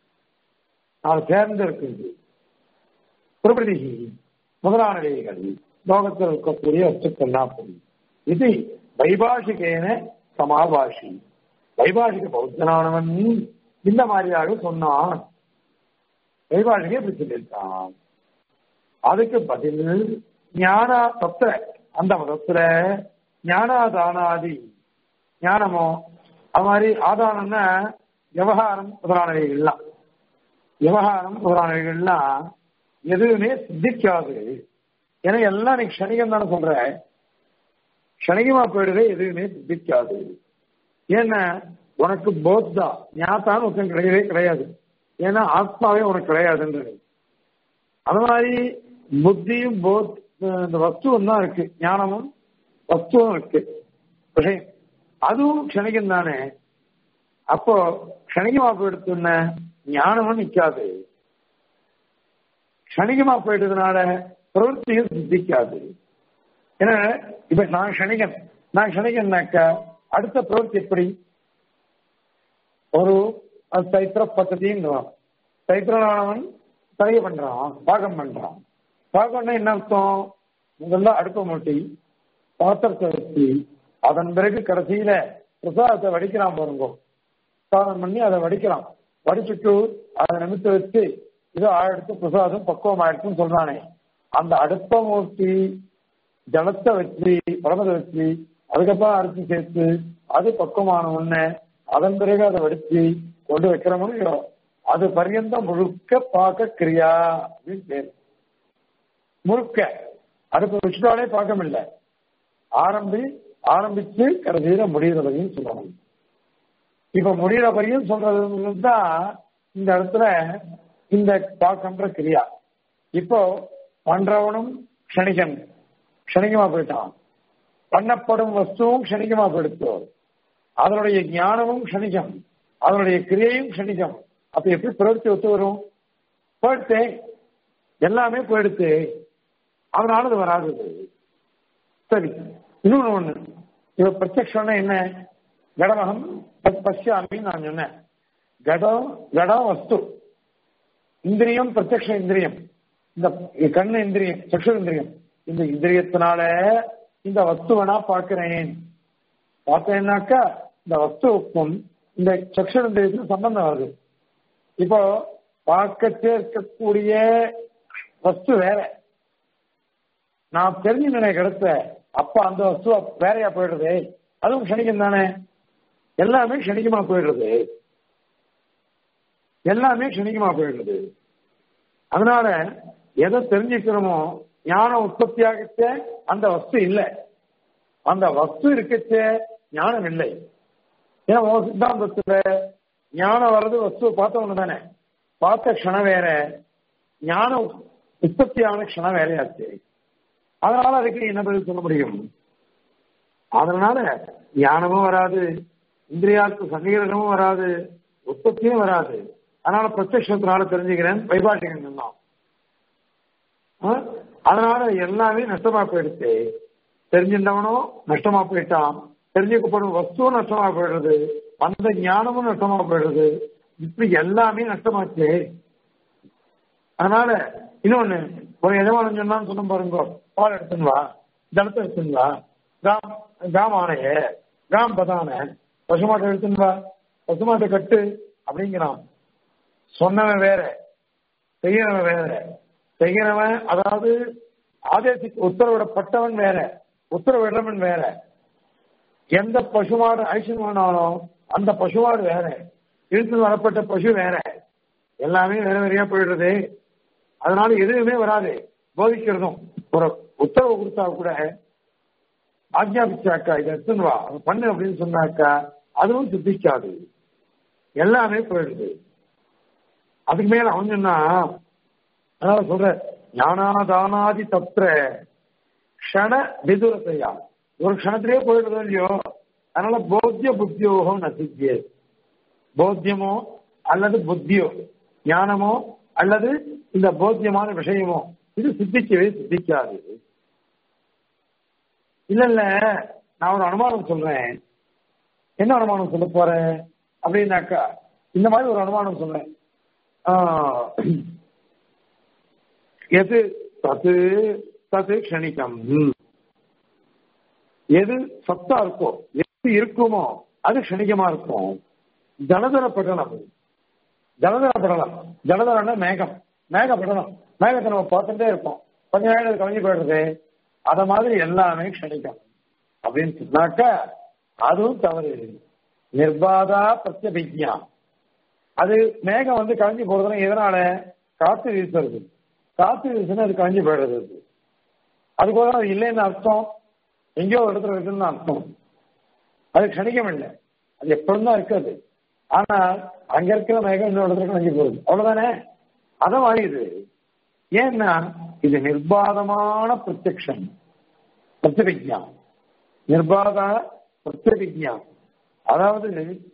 அது சேர்ந்து இருக்குது பிரபதி முதலானவைகள் லோகத்தில் இருக்கக்கூடிய வச்சுக்கெல்லாம் போய் இது வைபாஷிகேன சமாபாஷி வைபாஷிக பௌத்தனானவன் இந்த மாதிரியாக சொன்னான் வைபாஷிகே இப்படி சொல்லியிருக்கான் அதுக்கு பதில் ஞானா தத்துவ அந்த மதத்துல ஞானாதானாதி ஞானமோ அது மாதிரி ஆதானம்னா விவகாரம் முதலானவைகள்லாம் விவகாரம் முதலானவைகள்லாம் எதுவுமே சித்திக்காது ஏன்னா எல்லாம் நீ க்ஷணிகம் தானே சொல்ற க்ஷணிகமா போயிடுவே எதுவுமே சித்திக்காது ஏன்னா உனக்கு போத்தா ஞாத்தான்னு ஒருத்தன் கிடையவே கிடையாது ஏன்னா ஆத்மாவே உனக்கு கிடையாதுன்றது அது மாதிரி புத்தியும் போத் இந்த வஸ்துவும் தான் இருக்கு ஞானமும் வஸ்துவும் இருக்கு விஷயம் அதுவும் க்ஷணிகம் தானே அப்போ க்ஷணிகமா போயிடுத்துன ஞானமும் நிக்காது க்ஷணிகமா போயிட்டதுனால பிரவൃத்தியும் சித்திக்காது ஏன்னா இப்ப நான் க்ஷணிகன் நான் க்ஷணிகன்னாக்கா அடுத்த பிரவೃத்தி எப்படி ஒரு சைத்திர பദ്ധதின்னு சைத்திரனானவன் தரைய பண்றான் பாகம் பண்றான் பாகம்னா என்ன அர்த்தம் முதல்ல அடுப்பை மூட்டி பாத்திரத்தை வச்சு அதன் பிறகு கடைசியில பிரசாதத்தை வடிக்கிறான் பாருங்க பிரசாதம் பண்ணி அதை வடிக்கிறான் வடிச்சுட்டு அதை நிமித்த வச்சு இதோ ஆயிடுத்து பிரசாதம் பக்குவம் ஆயிடுச்சுன்னு சொல்றானே அந்த அடுப்பை மூட்டி ஜலத்தை வச்சு பழமத்தை வச்சு அதுக்கப்புறம் அரிசி சேர்த்து அது பக்குவமான உடனே அதன் பிறகு அதை வடிச்சு கொண்டு வைக்கிறோம்னு அது பரியந்தம் முழுக்க பார்க்க கிரியா அப்படின்னு பேர் முழுக்க அடுப்பு வச்சுட்டாலே பார்க்க இல்லை ஆரம்பி ஆரம்பிச்சு கடைசியில முடிகிற வரையும் சொல்லணும் இப்ப முடிகிற வரையும் சொல்றது தான் இந்த இடத்துல இந்த பார்க்கன்ற கிரியா இப்போ பண்றவனும் க்ஷணிகன் க்ஷணிகமா போயிட்டான் பண்ணப்படும் வஸ்துவும் க்ஷணிகமா போயிடுத்து அதனுடைய ஞானமும் க்ஷணிகம் அதனுடைய கிரியையும் க்ஷணிகம் அப்ப எப்படி பிரவர்த்தி ஒத்து வரும் போயிடுத்து எல்லாமே போயிடுத்து அதனால அது வராது சரி இன்னொன்னு ஒண்ணு இப்ப பிரத்யக்ஷம்னா என்ன கடமகம் பஷ்யாமின்னு நான் சொன்னேன் கடம் கடம் வஸ்து இந்திரியம் பிரத்யக்ஷ இந்திரியம் இந்த கண்ணு இந்திரியம் சக்ஷு இந்திரியம் இந்த இந்திரியத்தினால இந்த வஸ்துவை நான் பார்க்கிறேன் பார்த்தேன்னாக்கா இந்த வஸ்துவுக்கும் இந்த சக்ஷு இந்திரியத்துக்கும் சம்பந்தம் வருது இப்போ பார்க்கச்சே இருக்கக்கூடிய வஸ்து வேற நான் தெரிஞ்ச நிலை கிடைத்த அப்ப அந்த வஸ்து வேறையா போயிடுறது அதுவும் க்ஷணிகம் தானே எல்லாமே க்ஷணிகமா போயிடுறது எல்லாமே க்ஷணிகமா போயிடுறது அதனால எதை தெரிஞ்சுக்கிறோமோ ஞானம் உற்பத்தியாகச்ச அந்த வஸ்து இல்லை அந்த வஸ்து இருக்கச்ச ஞானம் இல்லை ஏன்னா உன் சித்தாந்தத்துல ஞானம் வர்றது வஸ்துவை பார்த்தவங்க தானே பார்த்த க்ஷணம் வேற ஞானம் உற்பத்தியான க்ஷணம் வேறையாச்சு அதனால அதுக்கு என்ன பதில் சொல்ல முடியும் அதனால ஞானமும் வராது இந்திரியாக்கு சங்கீரணமும் வராது உற்பத்தியும் வராது அதனால பிரத்யத்தினால தெரிஞ்சுக்கிறேன் வைபாஷிகன் தான் அதனால எல்லாமே நஷ்டமா போயிடுச்சு தெரிஞ்சிருந்தவனும் நஷ்டமா போயிட்டான் தெரிஞ்சுக்கப்படும் வஸ்துவும் நஷ்டமா போயிடுறது அந்த ஞானமும் நஷ்டமா போயிடுறது இப்படி எல்லாமே நஷ்டமாச்சு அதனால இன்னொன்னு ஒரு எஜமானம் சொன்னான்னு சொன்ன பாருங்க பால் எடுத்துன்னு வா ஜலத்தை எடுத்துன்னு வா கிராம் கிராம் ஆணைய கிராம் பதான பசுமாட்டை எடுத்துன்னு வா பசுமாட்டை கட்டு அப்படிங்கிறான் சொன்னவன் வேற செய்யறவன் வேற செய்கிறவன் அதாவது ஆதேசி உத்தரவிடப்பட்டவன் வேற உத்தரவிடுறவன் வேற எந்த பசுமாடு ஐசியமானாலும் அந்த பசுமாடு வேற இழுத்து வரப்பட்ட பசு வேற எல்லாமே வேற வேறையா போயிடுறது அதனால எதுவுமே வராது போதிக்கிறதும் ஒரு உத்தரவு கொடுத்தா கூட ஆக்ஞாபிச்சாக்கா இதை எடுத்துன்னு வா பண்ணு அப்படின்னு சொன்னாக்கா அதுவும் சித்திக்காது எல்லாமே போயிடுது அதுக்கு மேல அவன் சொன்னா அதனால சொல்ற ஞானாதானாதி தத்திர க்ஷண விதுரத்தையா ஒரு க்ஷணத்திலேயே போயிடுறது இல்லையோ அதனால போத்திய புத்தியோகம் நசித்தியே போத்தியமோ அல்லது புத்தியோ ஞானமோ அல்லது இந்த போத்தியமான விஷயமோ இது சித்திக்கவே சித்திக்காது இல்ல இல்ல நான் ஒரு அனுமானம் சொல்றேன் என்ன அனுமானம் சொல்ல போறேன் அப்படின்னாக்கா இந்த மாதிரி ஒரு அனுமானம் சொல்றேன் எது தது தது க்ஷணிக்கம் எது சத்தா இருக்கோ எது இருக்குமோ அது க்ஷணிகமா இருக்கும் ஜலதர படலம் ஜலதர படலம் ஜலதரன்னா மேகம் மேக படலம் மேகத்தை நம்ம பார்த்துட்டே இருப்போம் கொஞ்ச நேரம் கலைஞ்சு போயிடுறது அத மாதிரி எல்லாமே க்ஷணிக்கம் அப்படின்னு சொன்னாக்கா அதுவும் தவறு நிர்பாதா பிரத்யபிக்யா அது மேகம் வந்து கலைஞ்சு போறதுனா எதனால காத்து வீசுறது காத்து வீசுனா அது கலைஞ்சு போயிடுறது அது அதுக்கு ஒரு அது இல்லைன்னு அர்த்தம் எங்கேயோ ஒரு இடத்துல இருக்குன்னு அர்த்தம் அது கணிக்கம் இல்லை அது எப்பொழுதும் தான் இருக்காது ஆனா அங்க இருக்கிற மேகம் இன்னொரு இடத்துல கலைஞ்சு போகுது அவ்வளவுதானே அத மாதிரி இது ஏன்னா இது நிர்பாதமான பிரத்யக்ஷம் பிரத்யபிக்யா நிர்பாத பிரத்யபிக்யா அதாவது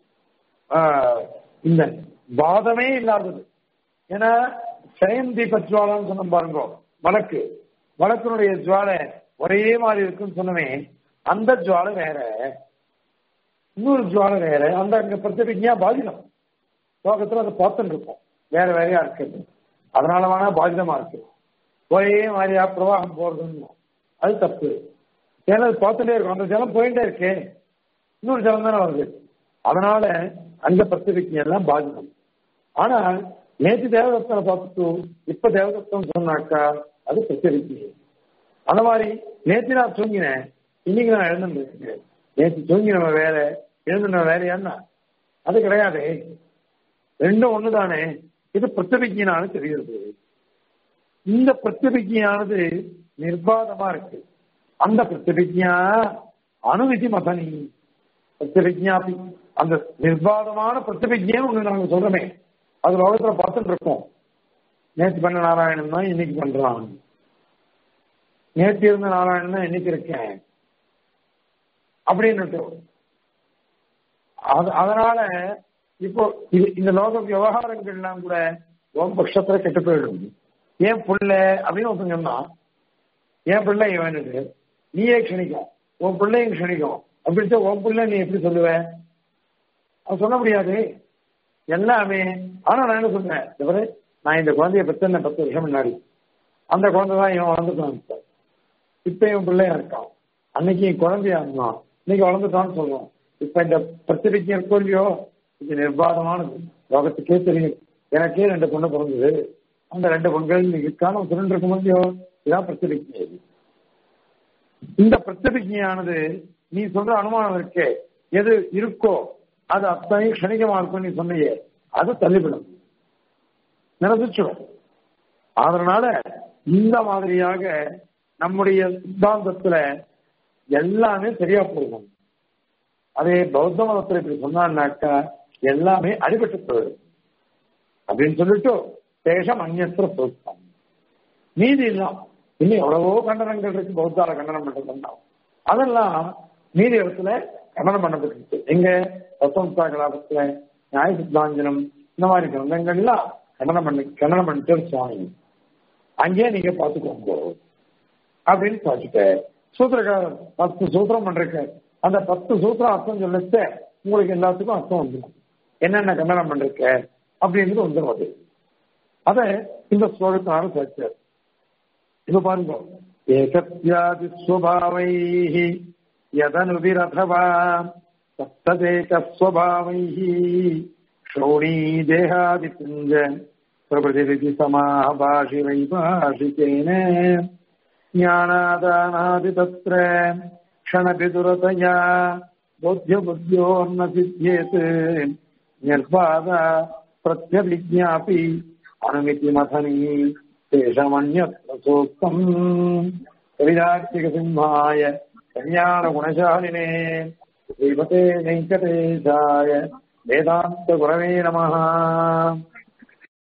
இந்த வாதமே இல்லாதது ஏன்னா சயந்தி பச்சுவாலான்னு சொன்ன பாருங்க வழக்கு வழக்கினுடைய ஜுவாலை ஒரே மாதிரி இருக்குன்னு சொன்னமே அந்த ஜுவாலை வேற இன்னொரு ஜுவாலை வேற அந்த அங்க பிரத்யபிக்யா பாதிதம் லோகத்துல அதை பார்த்துட்டு இருப்போம் வேற வேறையா இருக்குது அதனால வேணா பாதிதமா இருக்கு ஒரே மாதிரியா பிரவாகம் போறதுன்னு அது தப்பு ஏன்னா அது பார்த்துட்டே இருக்கும் அந்த ஜலம் போயிட்டே இருக்கு இன்னொரு ஜலம் தானே வருது அதனால அந்த பிரத்திரிக்கை எல்லாம் பாதிக்கும் ஆனா நேற்று தேவதத்தனை பார்த்துட்டு இப்ப தேவதத்தம் சொன்னாக்கா அது பிரத்திரிக்கை அந்த மாதிரி நேற்று நான் தூங்கினேன் இன்னைக்கு நான் எழுந்துருக்கேன் நேற்று தூங்கினவன் வேற எழுந்துனவன் வேறையான்னா அது கிடையாது ரெண்டும் ஒண்ணுதானே இது பிரத்திரிக்கையினால தெரியுது இந்த பிரத்திரிக்கையானது நிர்பாதமா இருக்கு அந்த பிரத்திரிஜா அணுவிதி மதனி பிரத்திரிஜாபி அந்த நிர்பாதமான பிரத்திரிஜையும் ஒண்ணு நாங்க சொல்றோமே அது லோகத்துல பார்த்துட்டு இருக்கோம் நேற்று பண்ண நாராயணன் தான் இன்னைக்கு பண்றான் நேற்று இருந்த நாராயணன் தான் இன்னைக்கு இருக்கேன் அப்படின்னு அதனால இப்போ இது இந்த லோக விவகாரங்கள்லாம் கூட உன் பட்சத்துல கெட்டு போயிடும் ஏன் புள்ள அப்படின்னு ஒருத்தன் சொன்னான் என் பிள்ளை இவனுக்கு நீயே க்ஷணிக்கும் உன் பிள்ளையும் க்ஷணிக்கும் அப்படி உன் பிள்ளை நீ எப்படி சொல்லுவ அவன் சொல்ல முடியாது எல்லாமே ஆனா நான் என்ன சொன்னேன் இவரு நான் இந்த குழந்தைய பெற்றேன் பத்து வருஷம் முன்னாடி அந்த குழந்தை தான் இவன் வளர்ந்துட்டான் சார் இப்ப இவன் பிள்ளையா இருக்கான் அன்னைக்கு என் குழந்தையா இருந்தான் இன்னைக்கு வளர்ந்துட்டான்னு சொல்லுவோம் இப்ப இந்த பிரச்சனைக்கு இருக்கோ இல்லையோ இது நிர்வாகமானது லோகத்துக்கே தெரியும் எனக்கே ரெண்டு பொண்ணு பிறந்தது அந்த ரெண்டு பொண்கள் இருக்கான சுருண்டு இருக்க முடியும் இதான் பிரச்சனைக்கு இந்த பிரச்சனையானது நீ சொல்ற அனுமானம் இருக்கே எது இருக்கோ அது அத்தனை கணிகமா இருக்கும் நீ சொன்னியே அது தள்ளிவிடும் நிரசிச்சிடும் அதனால இந்த மாதிரியாக நம்முடைய சித்தாந்தத்துல எல்லாமே சரியா போகும் அதே பௌத்த மதத்துல இப்படி சொன்னான்னாக்கா எல்லாமே அடிபட்டு போயிடும் அப்படின்னு சொல்லிட்டு தேசம் அந்நத்திர சூத்தம் நீதி இல்லாம் இன்னும் எவ்வளவோ கண்டனங்கள் இருக்கு பௌத்தால கண்டனம் பண்றதுன்னா அதெல்லாம் நீதி இடத்துல கண்டனம் பண்ணப்பட்டிருக்கு எங்க வசந்தா கலாபத்துல நியாய சித்தாஞ்சனம் இந்த மாதிரி கிரந்தங்கள்லாம் கண்டனம் பண்ணி கண்டனம் பண்ணிட்டு சுவாமி அங்கேயே நீங்க பாத்துக்கோங்க அப்படின்னு பார்த்துட்டு சூத்திரக்காரர் பத்து சூத்திரம் பண்றீங்க அந்த பத்து சூத்திரம் அர்த்தம் சொல்லிட்டு உங்களுக்கு எல்லாத்துக்கும் அர்த்தம் வந்துடும் என்னென்ன கண்டனம் பண்றீங்க அப்படின்றது வந்துடும் அது அத இந்த ஸ்லோகத்தினால சேர்த்தார் இப்ப பாருங்க ஏகத்யாதி ஸ்வபாவை யதனுபிரதவா சப்ததேக ஸ்வபாவை ஷோணி தேகாதி புஞ்ச பிரபதிரிதி சமாபாஷி வைபாஷிகேன ஞானாதானாதி தத்ர க்ஷணபிதுரதயா बोध्यबुद्ध्योर्न सिद्ध्येत् निर्बाध प्रत्यभिज्ञापि अनुमिति मथनी तेषमन्यत्र सूक्तम् कविदार्थिकसिंहाय कल्याणगुणशालिने श्रीमते वेङ्कटेशाय वेदान्तगुरवे नमः